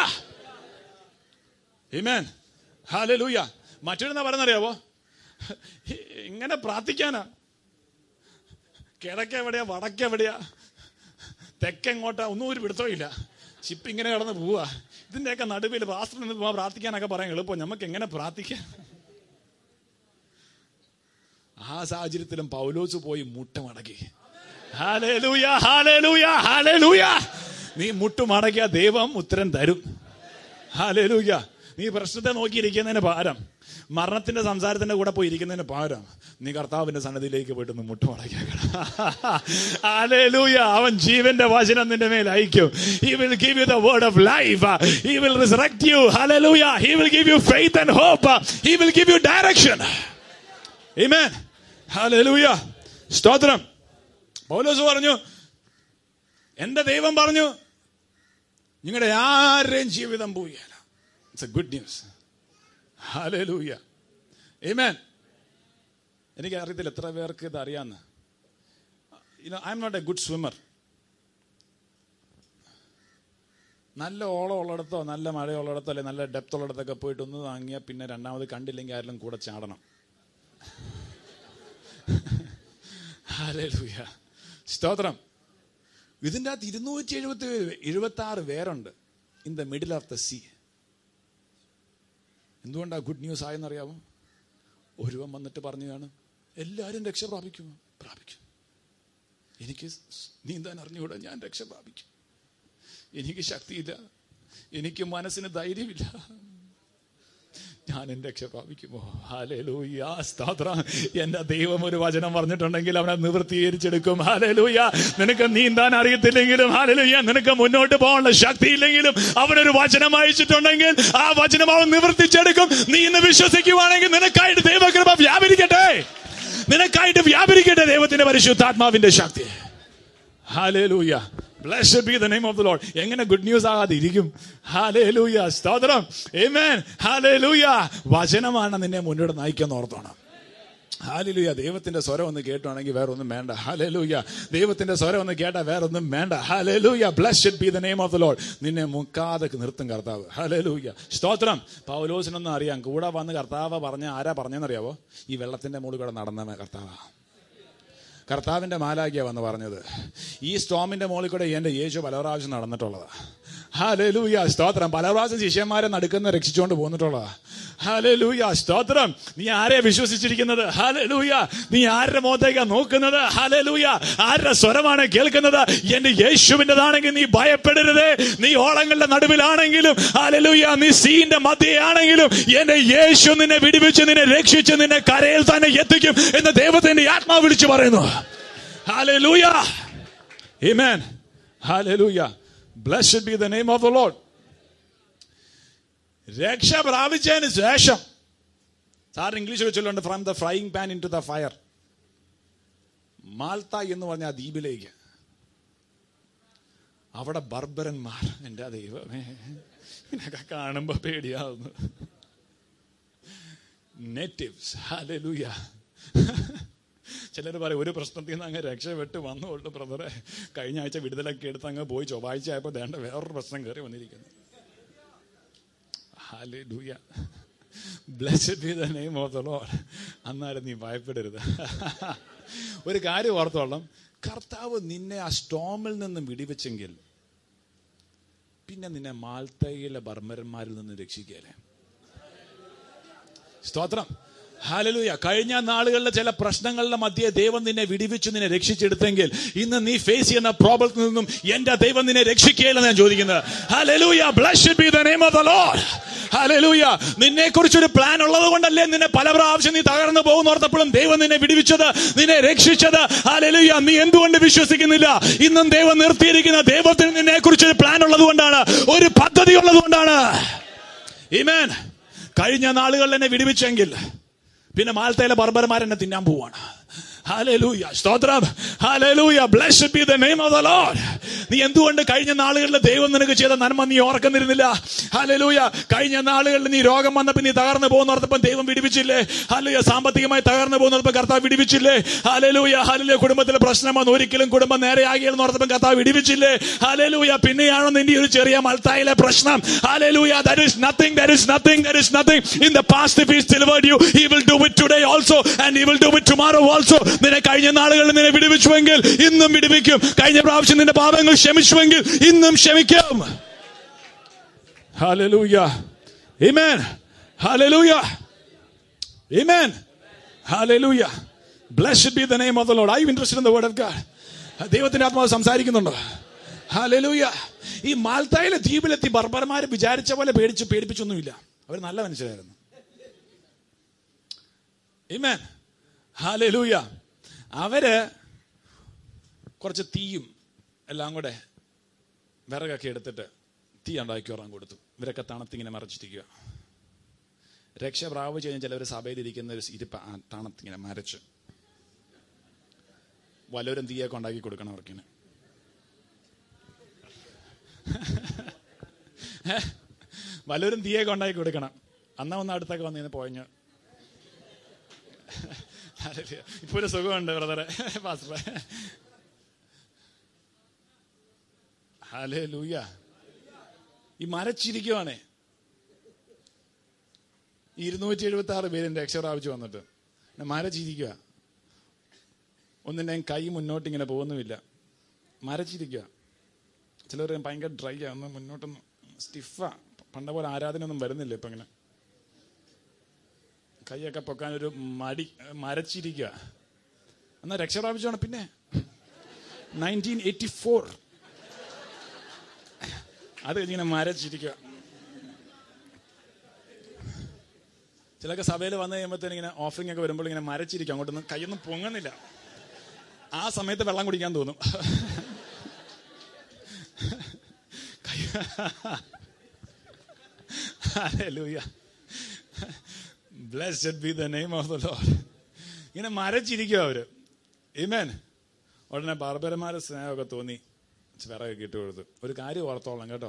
Speaker 1: ഹിമേൻ ഹാലലൂയ മറ്റൊരുന്നാ പറയുന്നറിയാവോ ഇങ്ങനെ പ്രാർത്ഥിക്കാനാ കിഴക്ക് എവിടെയാ വടക്ക് എവിടെയാ തെക്കെങ്ങോട്ടാ ഒന്നും ഒരു പിടുത്തമില്ല ഷിപ്പ് ഇങ്ങനെ കടന്ന് പോവാ ഇതിന്റെയൊക്കെ നടുവിൽ പാസ്റ്റർ നിന്ന് പോവാ പ്രാർത്ഥിക്കാനൊക്കെ പറയാൻ എളുപ്പം നമുക്ക് എങ്ങനെ പ്രാർത്ഥിക്കാം ആ സാഹചര്യത്തിലും പൗലോസ് പോയി മുട്ടമടക്കി ഹാലേലൂയ ഹാലേലൂയ ഹാലേലൂയ നീ മുട്ടുമടക്കിയ ദൈവം ഉത്തരം തരും ഹാലേലൂയ നീ പ്രശ്നത്തെ നോക്കിയിരിക്കുന്നതിന് പകരം മരണത്തിന്റെ സംസാരത്തിന്റെ കൂടെ പോയി ഇരിക്കുന്നതിന് പകരം നീ കർത്താവിന്റെ സന്നദ്ധിയിലേക്ക് പോയിട്ട് ഒന്ന് മുട്ടുമടക്കിയാലൂയ അവൻ ജീവന്റെ വചനം നിന്റെ മേൽ അയക്കും he will give you the word of life he will resurrect you hallelujah he will give you faith and hope he will give you direction Amen. Hallelujah സ്തോത്രം പൗലോസ് പറഞ്ഞു എന്റെ ദൈവം പറഞ്ഞു നിങ്ങളുടെ ആരുടെയും ജീവിതം പോവുകയല്ല it's a good news hallelujah Amen. എനിക്ക് അറിയത്തില്ല എത്ര പേർക്ക് ഇത് അറിയാന്ന് I am not a good swimmer നല്ല ഓളം ഉള്ളിടത്തോ നല്ല മഴയുള്ളിടത്തോ അല്ലെ നല്ല ഡെപ്ത് ഉള്ളിടത്തൊക്കെ പോയിട്ട് ഒന്ന് താങ്ങിയാൽ പിന്നെ രണ്ടാമത് കണ്ടില്ലെങ്കിൽ ആരെങ്കിലും കൂടെ ചാടണം ഹല്ലേലൂയ സ്തോത്രം ഇതിൻ്റെ അകത്ത് ഇരുന്നൂറ്റി എഴുപത്തി എഴുപത്തി ആറ് പേരുണ്ട് in the middle of the sea എന്തുകൊണ്ടാ ഗുഡ് ന്യൂസ് ആയെന്നറിയാമോ ഒരുവൻ വന്നിട്ട് പറഞ്ഞു കാണും എല്ലാവരും രക്ഷ പ്രാപിക്കും പ്രാപിക്കും എനിക്ക് നീന്താൻ അറിഞ്ഞുകൂടാ ഞാൻ രക്ഷ പ്രാപിക്കും എനിക്ക് ശക്തിയില്ല എനിക്ക് മനസ്സിന് ധൈര്യമില്ല ഞാൻ എന്റെ രക്ഷ പ്രാപിക്കുമോ ഹാലേലൂയ സ്തോത്ര എന്റെ ദൈവം ഒരു വചനം പറഞ്ഞിട്ടുണ്ടെങ്കിൽ അവനെ നിവൃത്തീകരിച്ചെടുക്കും ഹാലേലൂയ നിനക്ക് നീന്താൻ അറിയത്തില്ലെങ്കിലും ഹാലേലൂയ നിനക്ക് മുന്നോട്ട് പോകാനുള്ള ശക്തി ഇല്ലെങ്കിലും അവനൊരു വചനം അയച്ചിട്ടുണ്ടെങ്കിൽ ആ വചനം അവൻ നിവർത്തിച്ചെടുക്കും നീ ഇന്ന് വിശ്വസിക്കുവാണെങ്കിൽ നിനക്കായിട്ട് ദൈവകൃപ വ്യാപരിക്കട്ടെ നിനക്കായിട്ട് വ്യാപരിക്കട്ടെ ദൈവത്തിന്റെ പരിശുദ്ധാത്മാവിന്റെ ശക്തി hallelujah Blessed be the name of the Lord. എങ്ങനെ ഗുഡ് ന്യൂസ് ആകാതെ ഇരിക്കും ഹാലേലൂയ സ്തോത്രം Amen. ഹാലേലൂയ വചനമാണ് നിന്നെ മുന്നോട്ട് നയിക്കാൻ ഓർത്തോണം ഹാലലൂയ ദൈവത്തിന്റെ സ്വരം ഒന്ന് കേട്ടുവാണെങ്കിൽ വേറെ ഒന്നും വേണ്ട ഹാലലൂയ ദൈവത്തിന്റെ സ്വരം ഒന്ന് കേട്ടാൽ വേറെ ഒന്നും വേണ്ട hallelujah blessed be the name of the Lord നിന്നെ മുക്കാതെ നിർത്തും കർത്താവ് ഹാലലൂയ സ്തോത്രം പൗലോസിനൊന്നും അറിയാം കൂടെ വന്ന് കർത്താവ് പറഞ്ഞ ആരാ പറഞ്ഞെന്നറിയാവോ ഈ വെള്ളത്തിന്റെ മുകളിൽ കൂടെ നടന്ന കർത്താവാ കർത്താവിന്റെ മാലാകിയ വന്ന് പറഞ്ഞത് ഈ സ്റ്റോമിന്റെ മുകളിൽ കൂടെ എന്റെ യേശു പല പ്രാവശ്യം നടന്നിട്ടുള്ളതാ ഹാലലൂയ സ്തോത്രം പല പ്രാവശ്യം ശിഷ്യന്മാരെ നടുക്കുന്ന രക്ഷിച്ചുകൊണ്ട് പോന്നിട്ടുള്ളതാ ഹാലലൂയ സ്തോത്രം നീ ആരെ വിശ്വസിച്ചിരിക്കുന്നത് ഹാലലൂയ നീ ആരുടെ മുഖത്തേക്കാ നോക്കുന്നത് ഹാലലൂയ ആരുടെ സ്വരമാണ് കേൾക്കുന്നത് എന്റെ യേശുവിൻ്റെതാണെങ്കിൽ നീ ഭയപ്പെടരുത് നീ ഓളങ്ങളുടെ നടുവിലാണെങ്കിലും ഹാലലൂയ നീ സീന്റെ മധ്യയാണെങ്കിലും എന്റെ യേശു നിന്നെ വിടിവിച്ച് നിന്നെ രക്ഷിച്ച് നിന്നെ കരയിൽ തന്നെ എത്തിക്കും എന്ന് ദൈവത്തിന്റെ ആത്മാവ് വിളിച്ചു പറയുന്നു hallelujah Amen. Hallelujah. Blessed be the name of the Lord. രക്ഷ പ്രാപിച്ചതിന് ശേഷം സാർ ഇംഗ്ലീഷ് വെച്ചുകൊണ്ട് from the frying pan into the fire Malta എന്ന് പറഞ്ഞ ആ ദ്വീപിലേക്ക് അവിടെ ബർബരന്മാർ എൻ്റെ ദൈവമേ ഇതിനൊക്കെ കാണുമ്പോ പേടിയാവുന്നു നേറ്റീവ്സ് ഹാലലൂയ ചിലർ പറയും ഒരു പ്രശ്നത്തിൽ നിന്ന് അങ്ങ് രക്ഷപ്പെട്ട് വന്നുകൊണ്ട് ബ്രദറെ കഴിഞ്ഞ ആഴ്ച വിടുതലൊക്കെ എടുത്ത് അങ്ങ് പോയി ചൊവ്വാഴ്ച ആയപ്പോൾ വേണ്ട വേറൊരു പ്രശ്നം കയറി വന്നിരിക്കുന്നു hallelujah blessed be the name of the Lord അന്നാലും നീ ഭയപ്പെടരുത് ഒരു കാര്യം ഓർത്തോളം കർത്താവ് നിന്നെ ആ സ്റ്റോമിൽ നിന്നും വിടിവെച്ചെങ്കിൽ പിന്നെ നിന്നെ മാൽത്തയിലെ ബർമരന്മാരിൽ നിന്ന് രക്ഷിക്കല്ലേ സ്തോത്രം ഹാലലൂയ കഴിഞ്ഞ നാളുകളിലെ ചില പ്രശ്നങ്ങളുടെ മധ്യേ ദൈവം നിന്നെ വിടിവിച്ചു നിന്നെ രക്ഷിച്ചെടുത്തെങ്കിൽ ഇന്ന് നീ ഫേസ് ചെയ്യുന്ന പ്രോബ്ലത്തിൽ നിന്നും എന്റെ ദൈവം നിന്നെ രക്ഷിക്കുകയില്ലെന്ന് ഞാൻ ചോദിക്കുന്നത് hallelujah blessed be the name of the Lord hallelujah നിന്നെ കുറിച്ചൊരു പ്ലാൻ ഉള്ളത് കൊണ്ടല്ലേ നിന്നെ പല പ്രാവശ്യം നീ തകർന്നു പോകുന്നോർത്തപ്പോഴും ദൈവം നിന്നെ വിടിവിച്ചത് നിന്നെ രക്ഷിച്ചത് ഹാലലൂയ നീ എന്തുകൊണ്ട് വിശ്വസിക്കുന്നില്ല ഇന്നും ദൈവം നിർത്തിയിരിക്കുന്ന ദൈവത്തിന് നിന്നെ കുറിച്ചൊരു പ്ലാൻ ഉള്ളത് കൊണ്ടാണ് ഒരു പദ്ധതി ഉള്ളത് കൊണ്ടാണ് Amen. കഴിഞ്ഞ നാളുകളിൽ എന്നെ വിടിവിച്ചെങ്കിൽ പിന്നെ മാൽത്തയിലെ ബർബർമാർ എന്നെ തിന്നാൻ പോവാണ് Hallelujah. സ്തോത്രം Hallelujah. Blessed be the name of the Lord. നീ എന്തുകൊണ്ട് കഴിഞ്ഞ നാളുകളിൽ ദൈവം നിനക്ക് ചെയ്ത നന്മ നീ ഓർക്കുന്നിരുന്നില്ല ഹലലൂയ കഴിഞ്ഞ നാളുകളിൽ നീ രോഗം വന്നപ്പോൾ നീ തകർന്നു പോകുന്നോർത്തപ്പം ദൈവം വിടിവിച്ചില്ലേ ഹലൂയ സാമ്പത്തികമായി തകർന്നു പോകുന്നോർത്തപ്പം കർത്താവ് വിടിവിച്ചില്ലേ ഹലലൂയ ഹലലൂയ കുടുംബത്തിലെ പ്രശ്നം വന്ന് ഒരിക്കലും കുടുംബം നേരെയാകിയെന്ന് ഓർത്തപ്പം കർത്താവ് വിടിവിച്ചില്ലേ ഹലലൂയ പിന്നെയാണോ നിന്റെ ഒരു ചെറിയ മൾത്തായിലെ പ്രശ്നം hallelujah that is nothing that is nothing that is nothing in the past if is delivered you he will do it today also and he will do it tomorrow also നിന്നെ കഴിഞ്ഞ നാളുകളിൽ നിന്നെ വിടുവിച്ചുവെങ്കിൽ ഇന്നും വിടുവിക്കും കഴിഞ്ഞ പ്രാവശ്യം നിന്റെ പാപങ്ങൾ ക്ഷമിച്ചുവെങ്കിൽ ഇന്നും ക്ഷമിക്കും Hallelujah. Amen. Hallelujah. Amen. Hallelujah. Blessed be the name of the Lord. Are you interested in the word of God? ദൈവത്തിന്റെ ആത്മാവ് സംസാരിക്കുന്നുണ്ടോ ഹാലലൂയ ഈ മാൽത്തായിലെ ദ്വീപിലെത്തി ബർബർമാർ വിചാരിച്ച പോലെ പേടിച്ച് പേടിപ്പിച്ചൊന്നുമില്ല അവർ നല്ല മനുഷ്യരായിരുന്നു Amen. ഹാലലൂയ അവര് കുറച്ച് തീയും എല്ലാം കൂടെ വിറകൊക്കെ എടുത്തിട്ട് തീ ഉണ്ടാക്കി ഉറങ്ങാൻ കൊടുത്തു ഇവരൊക്കെ തണുത്തിങ്ങനെ മറച്ചിരിക്കുക രക്ഷ പ്രാപിച്ചു കഴിഞ്ഞാൽ ചിലവർ സഭയിലിരിക്കുന്ന ഒരു ഇരിപ്പ ആ തണുത്തിങ്ങനെ മരച്ച് വല്ലവരും തീയൊക്കെ ഉണ്ടാക്കി കൊടുക്കണം അവർക്കിന് വല്ലവരും തീയൊക്കെ ഉണ്ടാക്കി കൊടുക്കണം അന്നാ ഒന്ന് അടുത്തൊക്കെ വന്നിങ്ങനെ പോയഞ്ഞ് ഇപ്പൊ ഒരു സുഖമുണ്ട് ബ്രദറെ പാസ്റ്ററെ ഹലേ ലൂയ ഈ മരച്ചിരിക്കുവാണേ ഇരുന്നൂറ്റി എഴുപത്തി ആറ് പേരും രക്ഷ പ്രാപിച്ചു വന്നിട്ട് പിന്നെ മരച്ചിരിക്കുക ഒന്നിൻ്റെയും കൈ മുന്നോട്ട് ഇങ്ങനെ പോകുന്നുമില്ല മരച്ചിരിക്കുക ചിലർ ഭയങ്കര ഡ്രൈ ആ ഒന്ന് മുന്നോട്ടൊന്ന് സ്റ്റിഫാ പണ്ട പോലെ ആരാധന ഒന്നും വരുന്നില്ല ഇപ്പൊ ഇങ്ങനെ കൈയൊക്കെ പൊക്കാൻ ഒരു മടി മരച്ചിരിക്കുക എന്നാ രക്ഷ പ്രാപിച്ചോണം പിന്നെ നയൻറ്റീൻ എയ്റ്റി ഫോർ അത് കഴിഞ്ഞിങ്ങനെ മരച്ചിരിക്കുക ചിലൊക്കെ സഭയിൽ വന്നു കഴിയുമ്പോഴത്തേന് ഇങ്ങനെ ഓഫറിംഗ് ഒക്കെ വരുമ്പോൾ ഇങ്ങനെ മരച്ചിരിക്കും അങ്ങോട്ടൊന്നും കൈയൊന്നും പൊങ്ങുന്നില്ല ആ സമയത്ത് വെള്ളം കുടിക്കാൻ തോന്നും Hallelujah. Blessed be the name of the Lord. ഇങ്ങനെ മരച്ചിരിക്കും അവര് ഇമേൻ ഉടനെ ബാർബരന്മാരെ സ്നേഹമൊക്കെ തോന്നി വിറകൊക്കെ ഇട്ട് കൊടുത്തു ഒരു കാര്യം ഓർത്തോളാം കേട്ടോ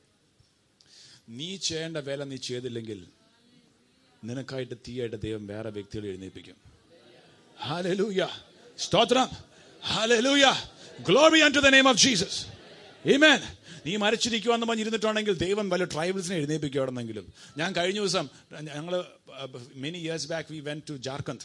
Speaker 1: നീ ചെയ്യേണ്ട വേല നീ ചെയ്തില്ലെങ്കിൽ നിനക്കായിട്ട് തീയായിട്ട് ദൈവം വേറെ വ്യക്തികളെ എഴുന്നേൽപ്പിക്കും ഹാലലൂയ സ്തോത്രം hallelujah glory to the name of Jesus Amen. നീ മരിച്ചിരിക്കുവാന്ന് പറഞ്ഞിരുന്നിട്ടുണ്ടെങ്കിൽ ദൈവം വല്ല ട്രൈബൽസിനെ എഴുന്നേൽപ്പിക്കുകയാണെന്നെങ്കിലും ഞാൻ കഴിഞ്ഞ ദിവസം ഞങ്ങൾ many years back we went to Jharkhand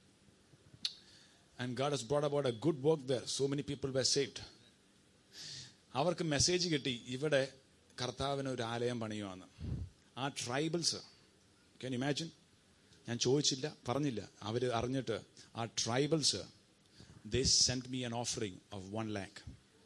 Speaker 1: and God has brought about a good work there so many people were saved അവർക്ക് മെസ്സേജ് കിട്ടി ഇവിടെ കർത്താവിന് ഒരു ആലയം പണിയുവാന്ന് ആ ട്രൈബൽസ് ക്യാൻ ഇമാജിൻ ഞാൻ ചോദിച്ചില്ല പറഞ്ഞില്ല അവർ അറിഞ്ഞിട്ട് ആ tribals they sent me an offering of one lakh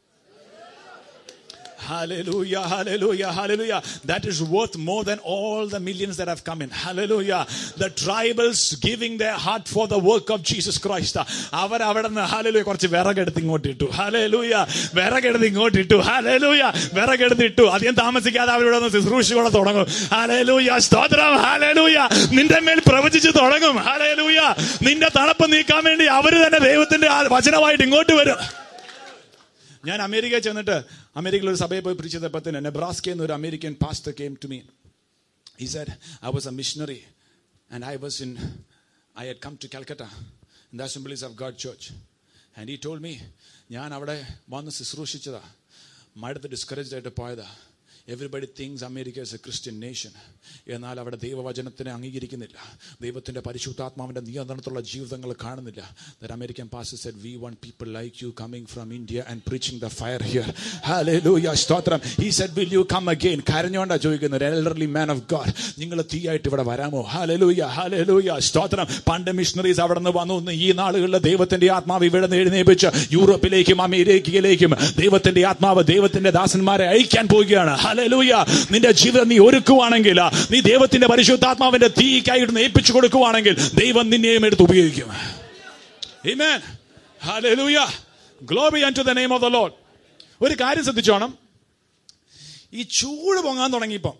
Speaker 1: Hallelujah, hallelujah, hallelujah. That is worth more than all the millions that have come in. Hallelujah. The tribals giving their heart for the work of Jesus Christ. അവർ അവിടെ നിന്ന് ഹാലലൂയ കുറച്ച് വിറകെടുത്ത് ഇങ്ങോട്ട് ഇട്ടു ഹാലലൂയ വിറകെടുത്ത് ഇങ്ങോട്ട് ഇട്ടു ഹാലലൂയ വിറകെടുത്ത് ഇട്ടു അധികം താമസിക്കാതെ അവരോട് ഒന്ന് ശുശ്രൂഷകളെ തുടങ്ങും ഹാലലൂയ സ്തോത്രം ഹാലലൂയ നിന്റെ മേൽ പ്രവചിച്ച് തുടങ്ങും ഹാലലൂയ നിന്റെ തണുപ്പ് നീക്കാൻ വേണ്ടി അവര് തന്നെ ദൈവത്തിന്റെ ആ വചനമായിട്ട് ഇങ്ങോട്ട് വരും ഞാൻ അമേരിക്കയിൽ ചെന്നിട്ട് അമേരിക്കയിൽ ഒരു സഭയിൽ പോയി പിടിച്ചതപ്പത്തിന് നെബ്രാസ്കയിൽ നിന്ന് ഒരു American pastor came to me He said, I was a missionary and I was in, I had come to Calcutta in the Assemblies of God Church. And he told me, ഞാൻ അവിടെ വന്ന് ശുശ്രൂഷിച്ചതാ മടുത്ത് ഡിസ്കറേജ് ആയിട്ട് പോയതാ everybody thinks America is a Christian nation എന്നാൽ അവിടെ ദൈവവചനത്തിനെ അംഗീകരിക്കുന്നില്ല ദൈവത്തിന്റെ പരിശുദ്ധാത്മാവിന്റെ നിയന്ത്രണത്തിലുള്ള ജീവിതങ്ങൾ കാണുന്നില്ല there American pastor said we want people like you coming from India and preaching the fire here hallelujah സ്തോത്രം he said will you come again കരഞ്ഞോണ്ടാ ചോദിക്കുന്നത് എൽഡർലി മാൻ ഓഫ് ഗോഡ് നിങ്ങൾ തീയായിട്ട് ഇവിടെ വരാമോ ഹല്ലേലൂയ ഹല്ലേലൂയ സ്തോത്രം പണ്ട് മിഷണറീസ് അവിടെ നിന്ന് വന്നു ഇന്ന് ഈ നാളുകളിൽ ദൈവത്തിന്റെ ആത്മാവ് ഇവിടെ നിന്ന് എഴുന്നേപ്പിച്ച് യൂറോപ്പിലേക്കും അമേരിക്കയിലേക്കും ദൈവത്തിന്റെ ആത്മാവ് ദൈവത്തിന്റെ ദാസന്മാരെ അയക്കാൻ പോവുകയാണ് ഹല്ലേലൂയ നിന്റെ ജീവിതം നീ ഒരുക്കുവാണെങ്കിൽ നീ ദൈവത്തിന്റെ പരിശുദ്ധാത്മാവിന്റെ തീക്കായിട്ട് ഏൽപ്പിച്ചു കൊടുക്കുവാണെങ്കിൽ ദൈവം നിന്നെയും എടുത്ത് ഉപയോഗിക്കും Amen. Hallelujah. Glory unto the name of the Lord. ഒരു കാര്യം ശ്രദ്ധിച്ചോണം ഈ ചൂട് പൊങ്ങാൻ തുടങ്ങിയപ്പം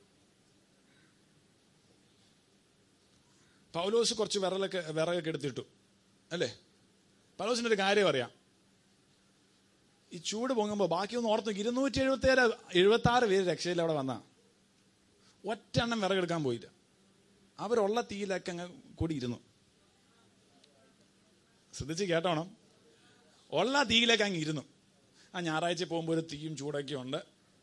Speaker 1: പൗലോസ് കുറച്ച് വിറലൊക്കെ വിറകൊക്കെ എടുത്തിട്ടു അല്ലേ പൗലോസിന്റെ ഒരു കാര്യം അറിയാം ഈ ചൂട് പൊങ്ങുമ്പോൾ ബാക്കിയൊന്ന് ഓർത്ത് നോക്കി ഇരുന്നൂറ്റി എഴുപത്തി ഏഴ് എഴുപത്തി ആറ് പേര് രക്ഷയിൽ അവിടെ വന്ന ഒറ്റെണ്ണം വിറകെടുക്കാൻ പോയില്ല അവരുള്ള തീയിലൊക്കെ അങ്ങ് കൂടിയിരുന്നു ശ്രദ്ധിച്ച് കേട്ടോണം ഉള്ള തീയിലേക്ക് അങ്ങ് ഇരുന്നു ആ ഞായറാഴ്ച പോകുമ്പോൾ ഒരു തീയും ചൂടൊക്കെ ഉണ്ട്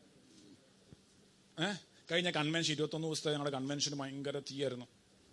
Speaker 1: ഏഹ് കഴിഞ്ഞ കൺവെൻഷൻ ഇരുപത്തൊന്ന് ദിവസത്തെ ഞങ്ങളുടെ കൺവെൻഷൻ ഭയങ്കര തീയായിരുന്നു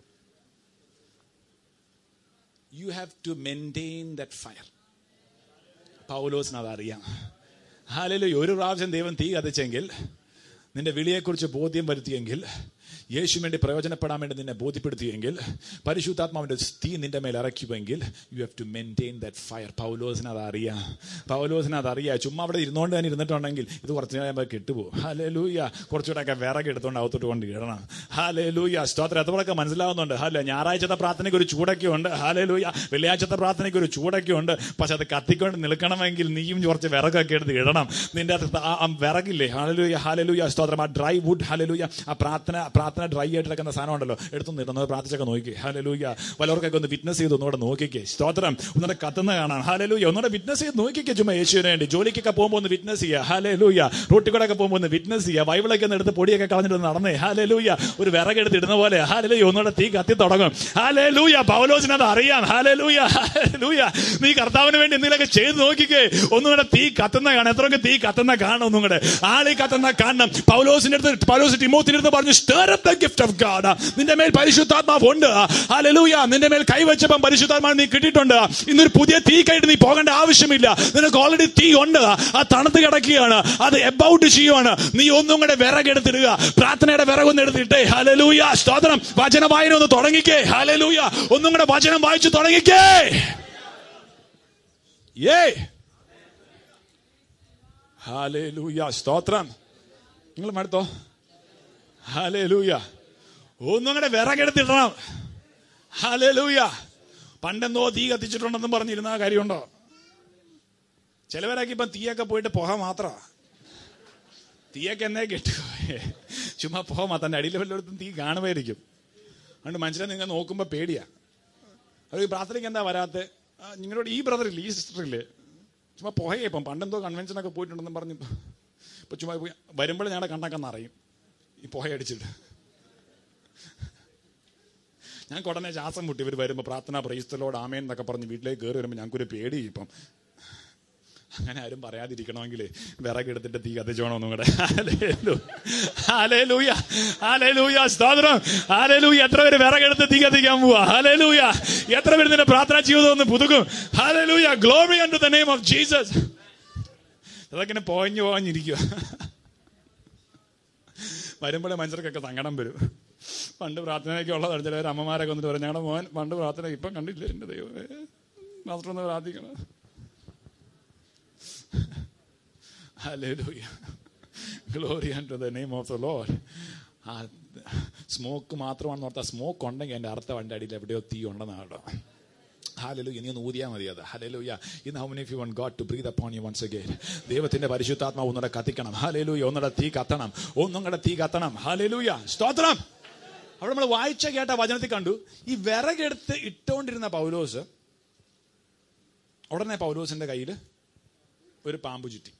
Speaker 1: you have to maintain that fire പൗലോസിന് അതറിയാം ഹാലലു ഒരു പ്രാവശ്യം ദൈവം തീ കത്തിച്ചെങ്കിൽ നിന്റെ വിളിയെക്കുറിച്ച് ബോധ്യം വരുത്തിയെങ്കിൽ യേശു വേണ്ടി പ്രയോജനപ്പെടാൻ വേണ്ടി നിന്നെ ബോധ്യപ്പെടുത്തിയെങ്കിൽ പരിശുദ്ധാത്മാവിന്റെ തീ നിന്റെ മേൽ ഇറക്കുമെങ്കിൽ you have to maintain that fire പൗലോസിന് അത് അറിയാം പൗലോസിന് അത് അറിയാം ചുമ്മാ അവിടെ ഇരുന്നുകൊണ്ട് തന്നെ ഇരുന്നിട്ടുണ്ടെങ്കിൽ ഇത് കുറച്ച് കഴിയുമ്പോൾ കെട്ടുപോകും ഹാലേ ലൂയ കുറച്ചുകൂടെയൊക്കെ വിറക് എടുത്തുകൊണ്ട് അകത്തോട്ട് കൊണ്ട് ഇടണം ഹാലേ ലൂയ സ്തോത്രം എത്രയൊക്കെ മനസ്സിലാവുന്നുണ്ട് ഹാലേ ഞായറാഴ്ചത്തെ പ്രാർത്ഥനയ്ക്ക് ഒരു ചൂടൊക്കെ ഉണ്ട് ഹാലേ ലൂയ വെള്ളിയാഴ്ചത്തെ പ്രാർത്ഥനയ്ക്ക് ഒരു ചൂടൊക്കെ ഉണ്ട് പക്ഷെ അത് കത്തിക്കൊണ്ട് നിൽക്കണമെങ്കിൽ നീയും കുറച്ച് വിറകൊക്കെ എടുത്ത് ഇടണം നിന്റെ അകത്ത് ആ- ആ വിറകില്ലേ ഹാലലൂയ ഹാലലൂയ സ്തോത്രം ആ ഡ്രൈ വുഡ് ഹാലലൂയ ആ പ്രാർത്ഥന പ്രാർത്ഥന ഡ്രൈ ആയിട്ട് കിടക്കുന്ന സാധനം ഉണ്ടല്ലോ എടുത്തൊന്ന് ഇടുന്നത് പ്രാർത്ഥിച്ചൊക്കെ നോക്കി ഹാലലൂയ വല്ലവർക്കൊക്കെ ഒന്ന് വിറ്റ്നസ് ചെയ്ത് ഒന്നുകൂടെ നോക്കിക്കേ സ്തോത്രം ഒന്നുകൂടെ കത്തുന്ന കാണാം ഹാലലൂയ ഒന്നുകൂടെ വിറ്റ്നസ് ചെയ്ത് നോക്കിക്കേ ചുമ്മാ യേശുവിന് വേണ്ടി ജോലിക്കൊക്കെ പോകുമ്പോൾ ഒന്ന് വിറ്റ്നസ് ചെയ്യുക ഹാലലൂയ റോട്ടിൽ കൂടെ ഒക്കെ പോകുമ്പോൾ ഒന്ന് വിറ്റ്നസ് ചെയ്യുക ബൈബിളൊക്കെ ഒന്ന് എടുത്ത് പൊടിയൊക്കെ കളഞ്ഞിട്ട് ഒന്ന് നടന്നേ ഹാലലൂയ ഒരു വിറകെടുത്ത് ഇടുന്ന പോലെ ഹാലലൂയ ഒന്നുകൂടെ തീ കത്തി തുടങ്ങും ഹാലലൂയ പൗലോസിന് അത് അറിയാം ഹാലലൂയ ഹാലലൂയ നീ കർത്താവിന് വേണ്ടി എന്തെങ്കിലുമൊക്കെ ചെയ്ത് നോക്കിക്കേ ഒന്നുകൂടെ തീ കത്തുന്ന കാണാം എത്രയൊക്കെ തീ കത്തുന്ന കാണണം ഒന്നും കൂടെ ആളി കത്തുന്ന കാണണം പൗലോസിന്റെ അടുത്ത് പൗലോസ് ടിമോത്തിന്റെ അടുത്ത് പറഞ്ഞു stir inherit the gift of God നിന്റെ മേൽ പരിശുദ്ധാത്മാവ് ഉണ്ട് ഹല്ലേലൂയ നിന്റെ മേൽ കൈവച്ചപ്പം പരിശുദ്ധാത്മാവ് നീ കിട്ടിയിട്ടുണ്ട് ഇന്നൊരു പുതിയ തീ കഴിഞ്ഞിട്ട് നീ പോകേണ്ട ആവശ്യമില്ല നിനക്ക് ഓൾറെഡി തീ ഉണ്ട് ആ തണുത്ത് കിടക്കുകയാണ് അത് എബൌട്ട് ചെയ്യുവാണ് നീ ഒന്നും കൂടെ വിറകെടുത്തിടുക പ്രാർത്ഥനയുടെ വിറകൊന്ന് എടുത്തിട്ടേ ഹലലൂയ സ്തോത്രം വചന വായന ഒന്ന് തുടങ്ങിക്കേ ഹലലൂയ ഒന്നും കൂടെ വചനം വായിച്ചു തുടങ്ങിക്കേ ഏ ഹാലൂയ സ്തോത്രം നിങ്ങൾ മടുത്തോ ഹാലൂയ ഒന്നും കൂടെ വിറകെടുത്തിടണം ഹാലൂയ പണ്ടെന്തോ തീ കത്തിച്ചിട്ടുണ്ടെന്നും പറഞ്ഞിരുന്ന ആ കാര്യമുണ്ടോ ചിലവരൊക്കെ ഇപ്പം തീയൊക്കെ പോയിട്ട് പുക മാത്രമാ തീയൊക്കെ എന്നേ കെട്ടു ചുമ്മാ പുക മാത്രം എൻ്റെ അടിയിൽ വല്ലയിടത്തും തീ കാണുമായിരിക്കും അതുകൊണ്ട് മനുഷ്യനെ നിങ്ങൾ നോക്കുമ്പോൾ പേടിയാ അത് ഈ പ്രാർത്ഥനയ്ക്ക് എന്താ വരാത്ത നിങ്ങളോട് ഈ ബ്രദർ ഇല്ലേ ഈ സിസ്റ്റർ ഇല്ലേ ചുമ്മാ പുകയെ ഇപ്പം പണ്ടെന്തോ കൺവെൻഷനൊക്കെ പോയിട്ടുണ്ടെന്നും പറഞ്ഞ് ഇപ്പൊ ചുമ്മാ പോയി വരുമ്പോൾ ഞങ്ങളുടെ കണ്ണൊക്കെ അറിയും ഈ പുക അടിച്ചിട്ട് ഞങ്ങൾക്ക് ഉടനെ ശ്വാസം മുട്ടി ഇവർ വരുമ്പോൾ പ്രാർത്ഥന പ്രൈസ്തലോട് ആമേൻ എന്നൊക്കെ പറഞ്ഞ് വീട്ടിലേക്ക് കയറി വരുമ്പോൾ ഞങ്ങൾക്കൊരു പേടി ഇപ്പം അങ്ങനെ ആരും പറയാതിരിക്കണമെങ്കിൽ വിറകെടുത്തിട്ട് തീ കത്തിച്ചോണം ഒന്നും കൂടെ ഹാലേലൂയ ഹാലേലൂയ സ്തോത്രം ഹാലേലൂയ എത്ര പേര് വിറകെടുത്ത് തീ കത്തിക്കാൻ പോവാ ഹാലേലൂയ എത്ര പേര് നിന്റെ പ്രാർത്ഥനാ ജീവിതം ഒന്ന് പുതുക്കും hallelujah glory unto the name of Jesus അതൊക്കെ പോഞ്ഞു പോഞ്ഞിരിക്കുക വരുമ്പോഴേ മനുഷ്യർക്കൊക്കെ സങ്കടം വരും പണ്ട് പ്രാർത്ഥനയൊക്കെ ഉള്ളതാണ് ചിലവർ അമ്മമാരൊക്കെ വന്നിട്ട് പറയും ഞങ്ങളുടെ മോൻ പണ്ട് പ്രാർത്ഥന ഇപ്പം കണ്ടില്ല എൻ്റെ ദൈവമേ മാത്രം ഒന്ന് പ്രാർത്ഥിക്കണം Hallelujah. Glory unto the name of the Lord. ആ സ്മോക്ക് മാത്രമാണെന്ന് ഓർത്താൽ സ്മോക്ക് ഉണ്ടെങ്കിൽ എൻ്റെ അർത്ഥം എൻ്റെ അടിയിൽ എവിടെയോ തീ ഉണ്ടെന്നാണ് കേട്ടോ ഹാലലൂയ നീ ഒന്ന് ഊതിയാൽ മതി അത് ഹലലൂയ ഇന്ന് how many you want God to breathe upon you once again ദൈവത്തിന്റെ പരിശുദ്ധാത്മാവ് ഒന്നുകൂടെ കത്തിക്കണം ഹാലലൂയ ഒന്നുകൂടെ തീ കത്തണം ഒന്നും കൂടെ തീ കത്തണം ഹാലലൂയ സ്തോത്രം അവിടെ നമ്മൾ വായിച്ച കേട്ട വചനത്തിൽ കണ്ടു ഈ വിറകെടുത്ത് ഇട്ടുകൊണ്ടിരുന്ന പൗലോസ് ഉടനെ പൗലോസിന്റെ കയ്യിൽ ഒരു പാമ്പ് ചുറ്റി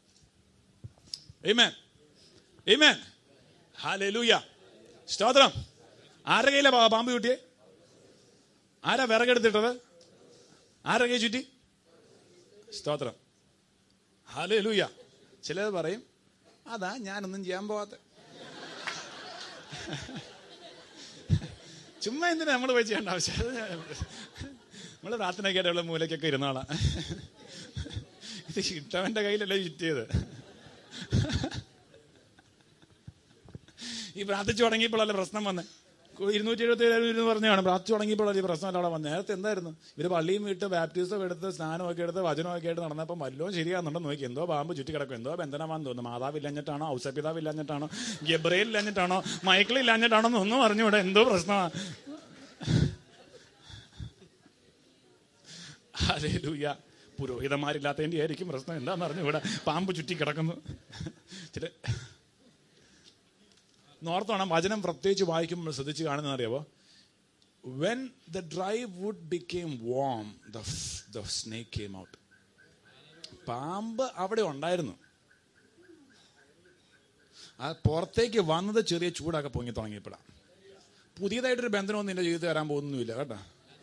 Speaker 1: Amen. Amen. Hallelujah. സ്തോത്രം ആരുടെ കയ്യിലാ പാ- പാമ്പ് ചുറ്റിയേ ആരാ വിറകെടുത്തിട്ടത് ആരുടെ കൈ ചുറ്റി സ്തോത്രം ഹാലൂയ ചിലത് പറയും അതാ ഞാനൊന്നും ചെയ്യാൻ പോവാത്ത ചുമ്മാ എന്തിനാ നമ്മൾ പോയി ചെയ്യേണ്ട ആവശ്യം നമ്മൾ പ്രാർത്ഥനയ്ക്കായിട്ടുള്ള മൂലയ്ക്കൊക്കെ ഇരുന്നോളാം ഇത് ഇട്ടവന്റെ കയ്യിലല്ലേ ചുറ്റിയത് ഈ പ്രാർത്ഥിച്ചു തുടങ്ങിയപ്പോഴല്ലേ പ്രശ്നം വന്ന് ഇരുന്നൂറ്റി എഴുപത്തി ഏഴ് എന്ന് പറഞ്ഞാണ് പ്രാർത്ഥിച്ചു തുടങ്ങിയപ്പോഴല്ലേ ഈ പ്രശ്നം അവിടെ വന്നത് നേരത്തെ എന്തായിരുന്നു ഇവര് പള്ളിയും വിട്ട് ബാപ്റ്റിസം എടുത്ത് സ്നാനമൊക്കെ എടുത്ത് വചനമൊക്കെ എടുത്ത് നടന്നപ്പോൾ വല്ലതും ശരിയാകുന്നുണ്ടോ നോക്കി എന്തോ പാമ്പ് ചുറ്റി കിടക്കും എന്തോ ബന്ധനമാണെന്ന് തോന്നുന്നു മാതാവ് ഇല്ലഞ്ഞിട്ടാണോ ഔസപിതാവ് ഇല്ലഞ്ഞിട്ടാണോ ഗബ്രയിൽ ഇല്ലഞ്ഞിട്ടാണോ മൈക്കിൾ ഇല്ലഞ്ഞിട്ടാണോ എന്നൊന്നും പറഞ്ഞുകൂടെ എന്തോ പ്രശ്നമാണ് ഹല്ലേലൂയ പുരോഹിതന്മാരില്ലാത്തതിന്റെ ആയിരിക്കും പ്രശ്നം എന്താന്ന് പറഞ്ഞു ഇവിടെ പാമ്പ് ചുറ്റി കിടക്കുന്നു ചില നോർത്തോണം വചനം പ്രത്യേകിച്ച് വായിക്കുമ്പോൾ ശ്രദ്ധിച്ച് കാണുന്ന അറിയാവോ when the dry wood became warm the snake came out പാമ്പ് അവിടെ ഉണ്ടായിരുന്നു ആ പുറത്തേക്ക് വന്നത് ചെറിയ ചൂടൊക്കെ പൊങ്ങി തുടങ്ങിയപ്പോഴാണ് പുതിയതായിട്ടൊരു ബന്ധനമൊന്നും നിന്റെ ജീവിതത്തിൽ വരാൻ പോകുന്നില്ല കേട്ടോ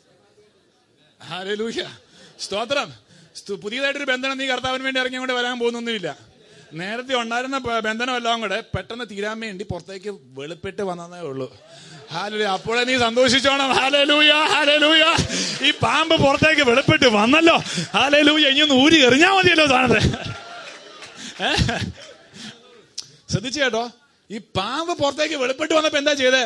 Speaker 1: ഹാലൂയ സ്തോത്രം സ്തു- പുതിയതായിട്ടൊരു ബന്ധനം നീ കർത്താവിന് വേണ്ടി ഇറങ്ങി കൊണ്ട് വരാൻ പോകുന്നൊന്നുമില്ല നേരത്തെ ഉണ്ടായിരുന്ന പ- ബന്ധനം എല്ലാം കൂടെ പെട്ടെന്ന് തീരാൻ വേണ്ടി പുറത്തേക്ക് വെളുപ്പിട്ട് വന്നതേ ഉള്ളൂ ഹാലൂയ അപ്പോഴേ നീ സന്തോഷിച്ചോണം ഹാലലൂയ ഹാലലൂയ ഈ പാമ്പ് പുറത്തേക്ക് വെളുപ്പിട്ട് വന്നല്ലോ ഹാലലൂയ ഇനി ഒന്ന് ഊരി എറിഞ്ഞാ മതിയല്ലോ സാധനത്തെ ഏ? ശ്രദ്ധിച്ചു കേട്ടോ ഈ പാമ്പ് പുറത്തേക്ക് വെളുപ്പിട്ട് വന്നപ്പോ എന്താ ചെയ്തേ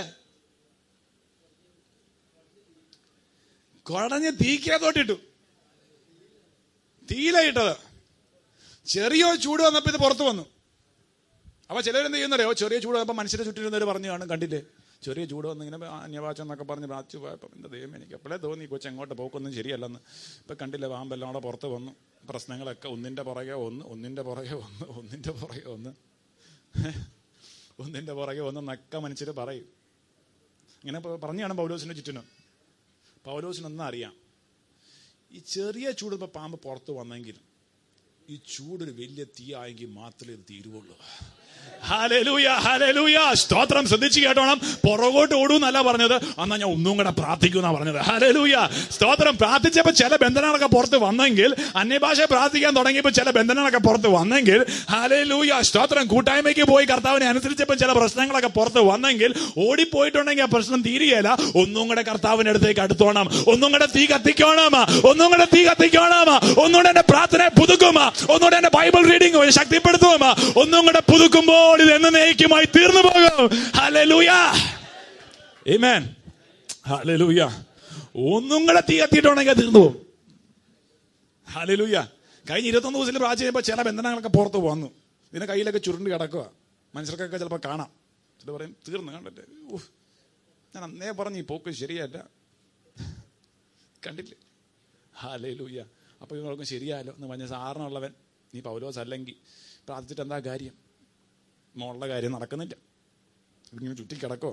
Speaker 1: കുടഞ്ഞ് തീക്കകത്തോട്ടിട്ടു തീയിലായിട്ടത് ചെറിയ ചൂട് വന്നപ്പോ ഇത് പുറത്തു വന്നു അപ്പൊ ചിലരെന്ത് ചെയ്യുന്നറിയോ ചെറിയ ചൂട് വന്നപ്പോ മനുഷ്യരെ ചുറ്റിരുന്നവർ പറഞ്ഞു കാണും കണ്ടില്ലേ ചെറിയ ചൂട് വന്ന് ഇങ്ങനെ അന്യഭാഷ എന്നൊക്കെ പറഞ്ഞ് പ്രാച്ചു പോയപ്പോ എന്റെ ദൈവം എനിക്ക് എപ്പോഴേ തോന്നി കൊച്ചു എങ്ങോട്ട് പോക്കൊന്നും ശരിയല്ലെന്ന് ഇപ്പൊ കണ്ടില്ലേ പാമ്പെല്ലാം കൂടെ പുറത്ത് വന്നു പ്രശ്നങ്ങളൊക്കെ ഒന്നിന്റെ പുറകെ ഒന്ന് ഒന്നിന്റെ പുറകെ ഒന്ന് ഒന്നിന്റെ പുറകെ ഒന്ന് ഒന്നിന്റെ പുറകെ ഒന്ന് നക്ക മനുഷ്യർ പറയും ഇങ്ങനെ പ- പറഞ്ഞാണ് പൗലോസിന്റെ ചുറ്റിനും പൗലോസിനൊന്നും അറിയാം ഈ ചെറിയ ചൂട് ഇപ്പൊ പാമ്പ് പുറത്ത് വന്നെങ്കിൽ ഈ ചൂടൊരു വലിയ തീ ആയെങ്കിൽ മാത്രമേ ഇത് തീരുവുള്ളൂ ഹല്ലേലൂയ ഹല്ലേലൂയ സ്തോത്രം ശ്രദ്ധിച്ചു കേട്ടോണം പുറകോട്ട് ഓടൂന്നല്ല പറഞ്ഞത് എന്നാ ഞാൻ ഒന്നും കൂടെ പ്രാർത്ഥിക്കൂന്നാ പറഞ്ഞത് ഹല്ലേലൂയ സ്തോത്രം പ്രാർത്ഥിച്ചപ്പോ ചില ബന്ധനങ്ങളൊക്കെ പുറത്ത് വന്നെങ്കിൽ അന്യഭാഷ പ്രാർത്ഥിക്കാൻ തുടങ്ങിയപ്പോൾ ചില ബന്ധനങ്ങളൊക്കെ പുറത്ത് വന്നെങ്കിൽ ഹല്ലേലൂയ സ്തോത്രം കൂട്ടായ്മയ്ക്ക് പോയി കർത്താവിനെ അനുസരിച്ചപ്പോൾ ചില പ്രശ്നങ്ങളൊക്കെ പുറത്ത് വന്നെങ്കിൽ ഓടിപ്പോയിട്ടുണ്ടെങ്കിൽ ആ പ്രശ്നം തീരുകയില്ല ഒന്നും കൂടെ കർത്താവിന്റെ അടുത്തേക്ക് അടുത്തോണം ഒന്നും കൂടെ തീ കത്തിക്കോണം ഒന്നും കൂടെ തീ കത്തിക്കോണം ഒന്നുകൂടെ എന്റെ പ്രാർത്ഥന പുതുക്കും ഒന്നുകൂടെ എന്റെ ബൈബിൾ റീഡിംഗ് ശക്തിപ്പെടുത്തും ഒന്നും കൂടെ പുതുക്കുമ്പോൾ ഇത് എന്നേക്കുമായി തീർന്നു പോകും ഹല്ലേലൂയ ആമേൻ ഹല്ലേലൂയ ഒന്നും കൂടെ തീ കത്തിയിട്ടുണ്ടെങ്കിൽ അത് തീർന്നു പോകും ഹല്ലേലൂയ കഴിഞ്ഞ ഇരുപത്തൊന്ന് ദിവസത്തിൽ പ്രാർത്ഥന ചെയ്യുമ്പോൾ ചില ബന്ധനങ്ങളൊക്കെ പുറത്ത് വന്നു ഇതിന്റെ കയ്യിലൊക്കെ ചുരുണ്ട് കിടക്കുക മനുഷ്യർക്കൊക്കെ ചിലപ്പോൾ കാണാം ചില പറയും തീർന്നു കണ്ടല്ലേ ഉഫ്. ഞാൻ അന്നേ പറഞ്ഞു ഈ പോക്ക് ശരിയല്ല കണ്ടില്ലേ ഹാലൂയ്യ അപ്പൊ ഇവർക്ക് ശരിയാലോ എന്ന് പറഞ്ഞ സാറിനുള്ളവൻ നീ പൗലോസ് അല്ലെങ്കിൽ പ്രാർത്ഥിച്ചിട്ട് എന്താ കാര്യം മോളുടെ കാര്യം നടക്കുന്നില്ല ഇങ്ങനെ ചുറ്റി കിടക്കോ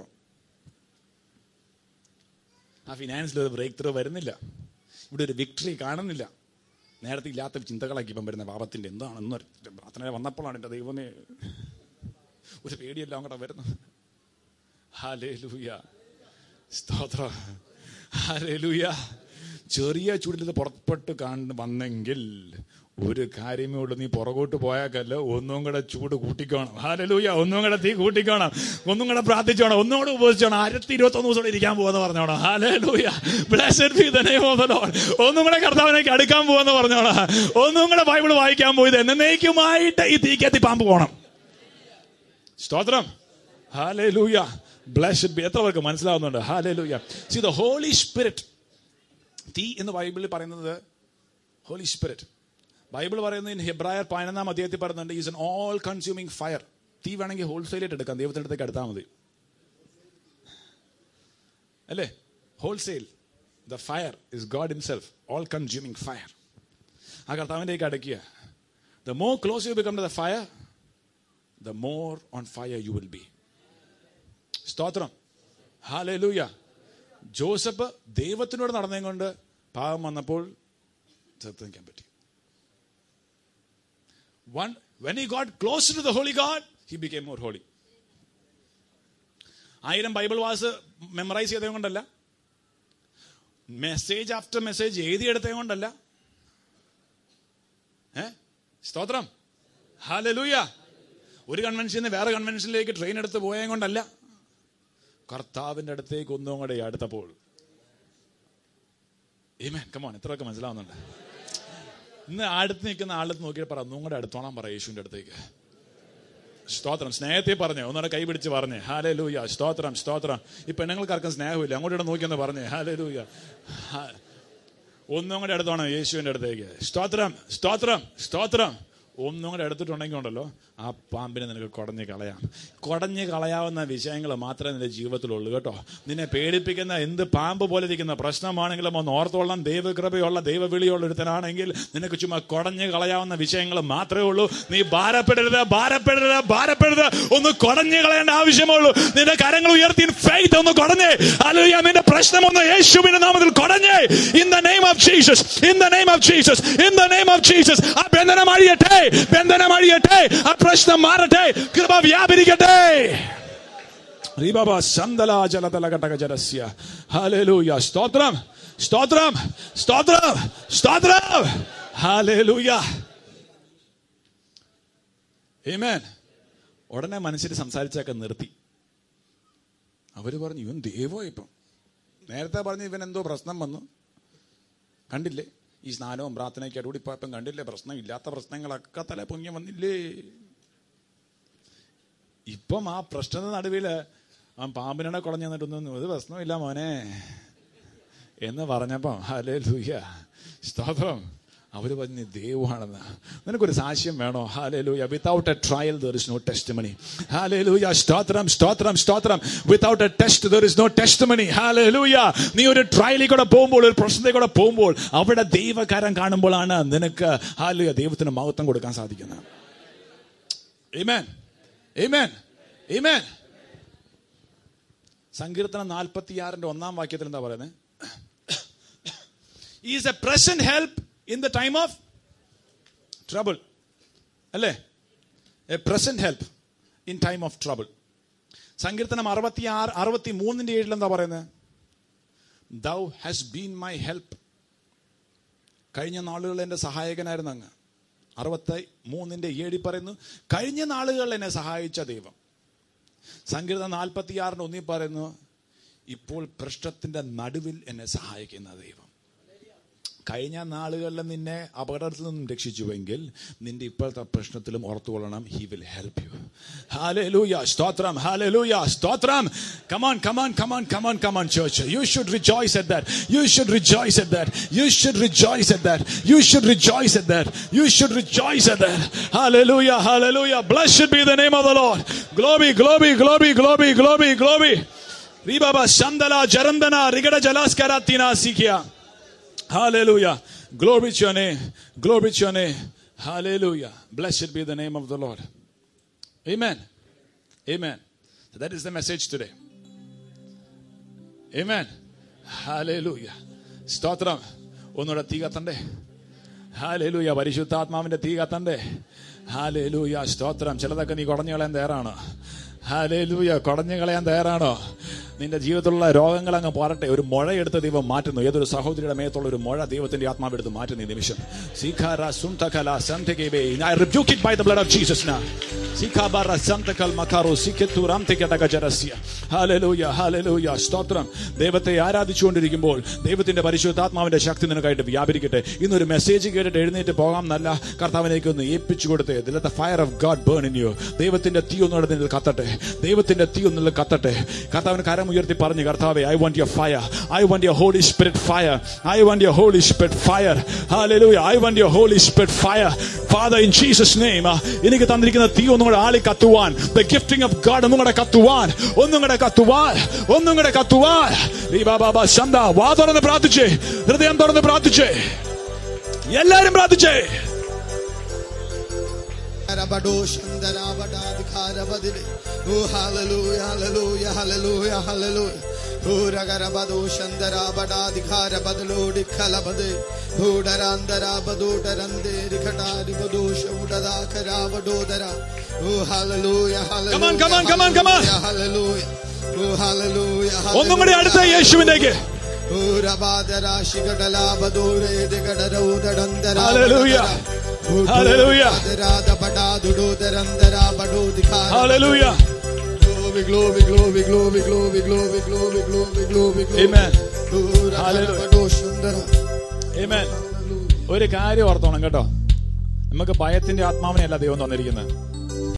Speaker 1: ആ ഫിനാൻസിൽ ഒരു ബ്രേക്ക് ത്രൂ വരുന്നില്ല ഇവിടെ ഒരു വിക്ടറി കാണുന്നില്ല നേരത്തെ ഇല്ലാത്ത ചിന്തകളൊക്കെ ഇപ്പം വരുന്ന പാപത്തിന്റെ എന്താണെന്ന് പ്രാർത്ഥന വന്നപ്പോഴാണ് എൻ്റെ ദൈവമേ ഒരു പേടിയെല്ലാം അങ്ങോട്ട് വരുന്നത് ഹാലേലൂയ സ്തോത്രം ഹാലേലൂയ ചെറിയ ചൂടിൽ ഇത് പുറപ്പെട്ട് കാണു വന്നെങ്കിൽ ഒരു കാര്യമേ ഉള്ളൂ നീ പുറകോട്ട് പോയാക്കല്ല ഒന്നും കൂടെ ചൂട് കൂട്ടിക്കോണം ഹാലലൂയ ഒന്നും കൂടെ തീ കൂട്ടിക്കോണം ഒന്നും കൂടെ പ്രാർത്ഥിച്ചോണം ഒന്നും കൂടെ ഉപയോഗിച്ചോണം ആയിരത്തി ഇരുപത്തി ഒന്ന് ദിവസം ഇരിക്കാൻ പോകുന്ന പറഞ്ഞോണം hallelujah blessed be the name of the Lord ഒന്നും കൂടെ കർത്താവിനേക്ക് അടുക്കാൻ പോകുന്ന പറഞ്ഞോണം ഒന്നും കൂടെ ബൈബിൾ വായിക്കാൻ പോയത് എന്നേക്കുമായിട്ട് ഈ തീക്കത്തി പാമ്പ് പോകണം സ്തോത്രം ഹാലലൂയ ബ്ലസ്ഡ് ബി എത്ര പേർക്ക് മനസ്സിലാവുന്നുണ്ട് hallelujah see the Holy Spirit തീ എന്ന് ബൈബിളിൽ പറയുന്നത് ഹോളി സ്പിരിറ്റ് ബൈബിൾ പറയുന്നത് ഹെബ്രായർ പതിനൊന്നാം അധ്യായത്തിൽ പറയുന്നുണ്ട് is an all consuming fire തീ വേണമെങ്കിൽ ഹോൾസെയിലായിട്ട് എടുക്കാം ദൈവത്തിന്റെ അടുത്തേക്ക് എടുത്താൽ മതി അല്ലേ wholesale the fire is God himself all consuming fire ആ കർത്താവിൻ്റെക്ക് അടയ്ക്കുക the more close you become to the fire the more on fire you will be സ്തോത്രം ഹാലൂയ ജോസഫ് ദൈവത്തിനോട് നടന്നതും കൊണ്ട് പാവം വന്നപ്പോൾ ചേർത്ത് നിൽക്കാൻ പറ്റി one when he got close to the holy God he became more holy ആയിരം ബൈബിൾ വാസ് മെമ്മറൈസ് ചെയ്തത് കൊണ്ടല്ല മെസ്സേജ് ആഫ്റ്റർ മെസ്സേജ് എഴുതിയെടുത്തത് കൊണ്ടല്ല ഏ സ്തോത്രം ഹാലലൂയ ഒരു കൺവെൻഷനിൽ നിന്ന് വേറെ കൺവെൻഷനിലേക്ക് ട്രെയിൻ എടുത്ത് പോയത് കൊണ്ടല്ല കർത്താവിന്റെ അടുത്തേക്ക് ഒന്നും കൂടെ അടുത്തപ്പോൾ ഏമേൻ കമോൺ എത്രയൊക്കെ മനസ്സിലാവുന്നുണ്ട് ഇന്ന് അടുത്ത് നിൽക്കുന്ന ആളത്ത് നോക്കിയിട്ട് പറ ഒന്നും കൂടെ അടുത്തോളാൻ പറ യേശുവിന്റെ അടുത്തേക്ക് സ്തോത്രം സ്നേഹത്തെ പറഞ്ഞേ ഒന്നുകൂടെ കൈ പിടിച്ച് പറഞ്ഞേ ഹാലേ ലൂയ സ്തോത്രം സ്തോത്രം ഈ പെണ്ണുങ്ങൾക്കാർക്കും സ്നേഹമില്ല അങ്ങോട്ട് ഇവിടെ നോക്കിയെന്ന് പറഞ്ഞേ ഹാലേ ലൂയ ഒന്നും കൂടെ അടുത്തോണം യേശുവിന്റെ അടുത്തേക്ക് സ്തോത്രം സ്തോത്രം സ്തോത്രം ഒന്നും കൂടെ എടുത്തിട്ടുണ്ടെങ്കിൽ ഉണ്ടല്ലോ ആ പാമ്പിനെ നിനക്ക് കുടഞ്ഞ് കളയാം കുടഞ്ഞ് കളയാവുന്ന വിഷയങ്ങൾ മാത്രമേ നിന്റെ ജീവിതത്തിലുള്ളൂ കേട്ടോ നിന്നെ പേടിപ്പിക്കുന്ന എന്ത് പാമ്പ് പോലെ ഇരിക്കുന്ന പ്രശ്നമാണെങ്കിലും ഒന്ന് ഓർത്തോളം ദൈവകൃപയുള്ള ദൈവവിളിയുള്ള ഒരുത്തനാണെങ്കിൽ നിനക്ക് ചുമ്മാ കുടഞ്ഞ് കളയാവുന്ന വിഷയങ്ങൾ മാത്രമേ ഉള്ളൂ നീ ഭാരപ്പെടരുത് ഭാരപ്പെടരുത് ഭാരപ്പെടരുത് ഒന്ന് കുടഞ്ഞ് കളയേണ്ട ആവശ്യമുള്ളൂ നിന്റെ കരങ്ങൾ ഉയർത്തി ഫെയ്ത്ത് ഒന്ന് കുടഞ്ഞേ അല്ലെങ്കിൽ നിന്റെ പ്രശ്നം ഒന്ന് യേശുവിന്റെ നാമത്തിൽ കുടഞ്ഞേ in the name of Jesus in the name of Jesus in the name of Jesus ആ ബന്ധനം അഴിയട്ടെ ബന്ധനം അഴിയട്ടെ ആ പ്രശ്നം മാറട്ടെ കൃപ വ്യാപരിക്കട്ടെ റീബാബ സന്തല ജലതല ഘടക ജലസ്യ ഹല്ലേലൂയ സ്തോത്രം സ്തോത്രം സ്തോത്രം സ്തോത്രം ഹല്ലേലൂയ ആമേൻ ഉടനെ മനസ്സിൽ സംസാരിച്ചൊക്കെ നിർത്തി അവര് പറഞ്ഞു ഇവൻ ദൈവോ ഇപ്പം നേരത്തെ പറഞ്ഞു ഇവൻ എന്തോ പ്രശ്നം വന്നു കണ്ടില്ലേ ഈ സ്നാനവും പ്രാർത്ഥനയ്ക്ക് അടിപൊളിപ്പോയപ്പം കണ്ടില്ലേ പ്രശ്നം ഇല്ലാത്ത പ്രശ്നങ്ങളൊക്കെ തല പൊങ്ങി വന്നില്ലേ ഇപ്പം ആ പ്രശ്നത്തിന്റെ നടുവില് ആ പാമ്പിനെ കുളഞ്ഞു തന്നിട്ടൊന്നും ഒരു പ്രശ്നമില്ല മോനെ എന്ന് പറഞ്ഞപ്പം ഹലേ ലൂയ സ്തോത്രം അവര് പറഞ്ഞു ദൈവമാണെന്ന് നിനക്കൊരു സാക്ഷ്യം വേണോ hallelujah without a trial there is no testimony hallelujah സ്തോത്രം സ്തോത്രം സ്തോത്രം without a test there is no testimony hallelujah നീ ഒരു ട്രയലിൽ കൂടെ പോകുമ്പോൾ ഒരു പ്രശ്നത്തിൽ കൂടെ പോകുമ്പോൾ അവിടെ ദൈവകാരം കാണുമ്പോഴാണ് നിനക്ക് ഹാലുയ ദൈവത്തിന് മഹത്വം കൊടുക്കാൻ സാധിക്കുന്നത് Amen. Amen. Amen. സങ്കീർത്തനം നാൽപ്പത്തിയാറിന്റെ ഒന്നാം വാക്യത്തിൽ എന്താ പറയുന്നത് is a present help in the time of trouble അല്ലേ a present help in time of trouble. സങ്കീർത്തനം അറുപത്തി ആറ് അറുപത്തി മൂന്നിന്റെ ഏഴിൽ എന്താ പറയുന്നത് thou has been my help കഴിഞ്ഞ നാളുകളിൽ എൻ്റെ സഹായകനായിരുന്നു അങ്ങ് അറുപത്തി മൂന്നിന്റെ ഏഴിൽ പറയുന്നു കഴിഞ്ഞ നാളുകളിൽ എന്നെ സഹായിച്ച ദൈവം സങ്കീർത്തനം നാൽപ്പത്തി ആറിന് ഒന്നി പറയുന്നു ഇപ്പോൾ പ്രശ്നത്തിന്റെ നടുവിൽ എന്നെ സഹായിക്കുന്ന ദൈവം കഴിഞ്ഞ നാളുകളിൽ നിന്നെ അപകടത്തിൽ നിന്നും രക്ഷിച്ചുവെങ്കിൽ നിന്റെ ഇപ്പോഴത്തെ പ്രശ്നത്തിലും ഓർത്തുകൊള്ളണം he will help you hallelujah സ്തോത്രം ഹാലൂയ സ്തോത്രം come on come on come on come on come on church you should rejoice at that you should rejoice at that you should rejoice at that you should rejoice at that you should rejoice at that hallelujah hallelujah blessed be the name of the Lord glory glory glory glory glory glory റീബാബ ശന്തല ജരന്തന റിഗട ജലാസ്കര തീന സീഖിയ Hallelujah. Glory to your name. Glory to your name. Hallelujah. Blessed be the name of the Lord. Amen. Amen. So that is the message today. Amen. Hallelujah. സ്തോത്രം ഒന്നുകൂടെ തീ കത്തണ്ടേ ഹാലേലൂയ പരിശുദ്ധാത്മാവിന്റെ തീ കത്തണ്ടേ ഹാലേലൂയ സ്തോത്രം ചിലതൊക്കെ നീ കുടഞ്ഞു കളയാൻ തയ്യാറാണോ ഹാലേലൂയ കുടഞ്ഞു കളയാൻ തയ്യാറാണോ നിന്റെ ജീവിതത്തിലുള്ള രോഗങ്ങൾ അങ്ങ് പോരട്ടെ ഒരു മുഴയെടുത്ത് ദൈവം മാറ്റുന്നു ഏതൊരു സഹോദരിയുടെ മേത്തുള്ള ഒരു മുഴ ദൈവത്തിന്റെ ആത്മാവെടുത്ത് മാറ്റുന്നു ഈ നിമിഷം സീഖാര സുന്തകല സന്തകേബേ I rebuke it by the blood of Jesus now. സീഖാബാര സന്തകൽ മക്കാറോ സിക്കത്തു റാംതികടക ജരസ്യ ഹാലലൂയ ഹാലലൂയ സ്തോത്രം ദൈവത്തെ ആരാധിച്ചുകൊണ്ടിരിക്കുമ്പോൾ ദൈവത്തിന്റെ പരിശുദ്ധാത്മാവിന്റെ ശക്തി നിനക്കായിട്ട് വ്യാപരിക്കട്ടെ ഇന്നൊരു മെസ്സേജ് കേട്ടിട്ട് എഴുന്നേറ്റ് പോകാം എന്നല്ല കർത്താവിനേക്ക് ഒന്ന് ഏൽപ്പിച്ചു കൊടുത്തേ let the fire of God burn in you ദൈവത്തിന്റെ തീ ഒന്നുകൂടെ നിന്നിൽ കത്തട്ടെ ദൈവത്തിന്റെ തീ ഒന്നിൽ കത്തട്ടെ കർത്താവിന് കരം ഉയർത്തി പറഞ്ഞു കർത്താവെ I want your fire I want your Holy Spirit fire I want your Holy Spirit fire hallelujah I want your Holy Spirit fire Father in Jesus name എനിക്ക് തന്നിരിക്കുന്ന തീ ഒന്നും കൂടെ ആളി കത്തുവാൻ ദ ഗിഫ്റ്റിംഗ് ഓഫ് ഗാഡ് ഒന്നും കൂടെ കത്തുവാൻ ഒന്നും കൂടെ കത്തുവാൻ ഒന്നും കൂടെ കത്തുവാൻ ബാബ ശന്ത വാ തുറന്ന് പ്രാർത്ഥിച്ചേ ഹൃദയം തുറന്ന് പ്രാർത്ഥിച്ചേ എല്ലാരും പ്രാർത്ഥിച്ചേ
Speaker 3: Rabado Shandara Bada Dikara Badile. Oh hallelujah, hallelujah, hallelujah, hallelujah. Oh Ragarabado Shandara Bada Dikara Badalo Dikala Bade. Oh Darandara Bado Darande Rikata Ribado Shamudada Karabado Dara. Oh hallelujah, hallelujah.
Speaker 1: Come on, come on, come on, come on.
Speaker 3: Hallelujah. Oh hallelujah, hallelujah.
Speaker 1: ഒന്നും കൂടി അടുത്ത യേശുവിലേക്ക് Hallelujah. Hallelujah. Hallelujah.
Speaker 3: Glory, glory, glory, glory, glory, glory, glory, glory, glory, glory.
Speaker 1: Amen.
Speaker 3: Hallelujah.
Speaker 1: Amen. ഒരു കാര്യം ഓർത്തോണം കേട്ടോ നമുക്ക് ഭയത്തിന്റെ ആത്മാവിനെയല്ല ദൈവം തന്നിരിക്കുന്നത്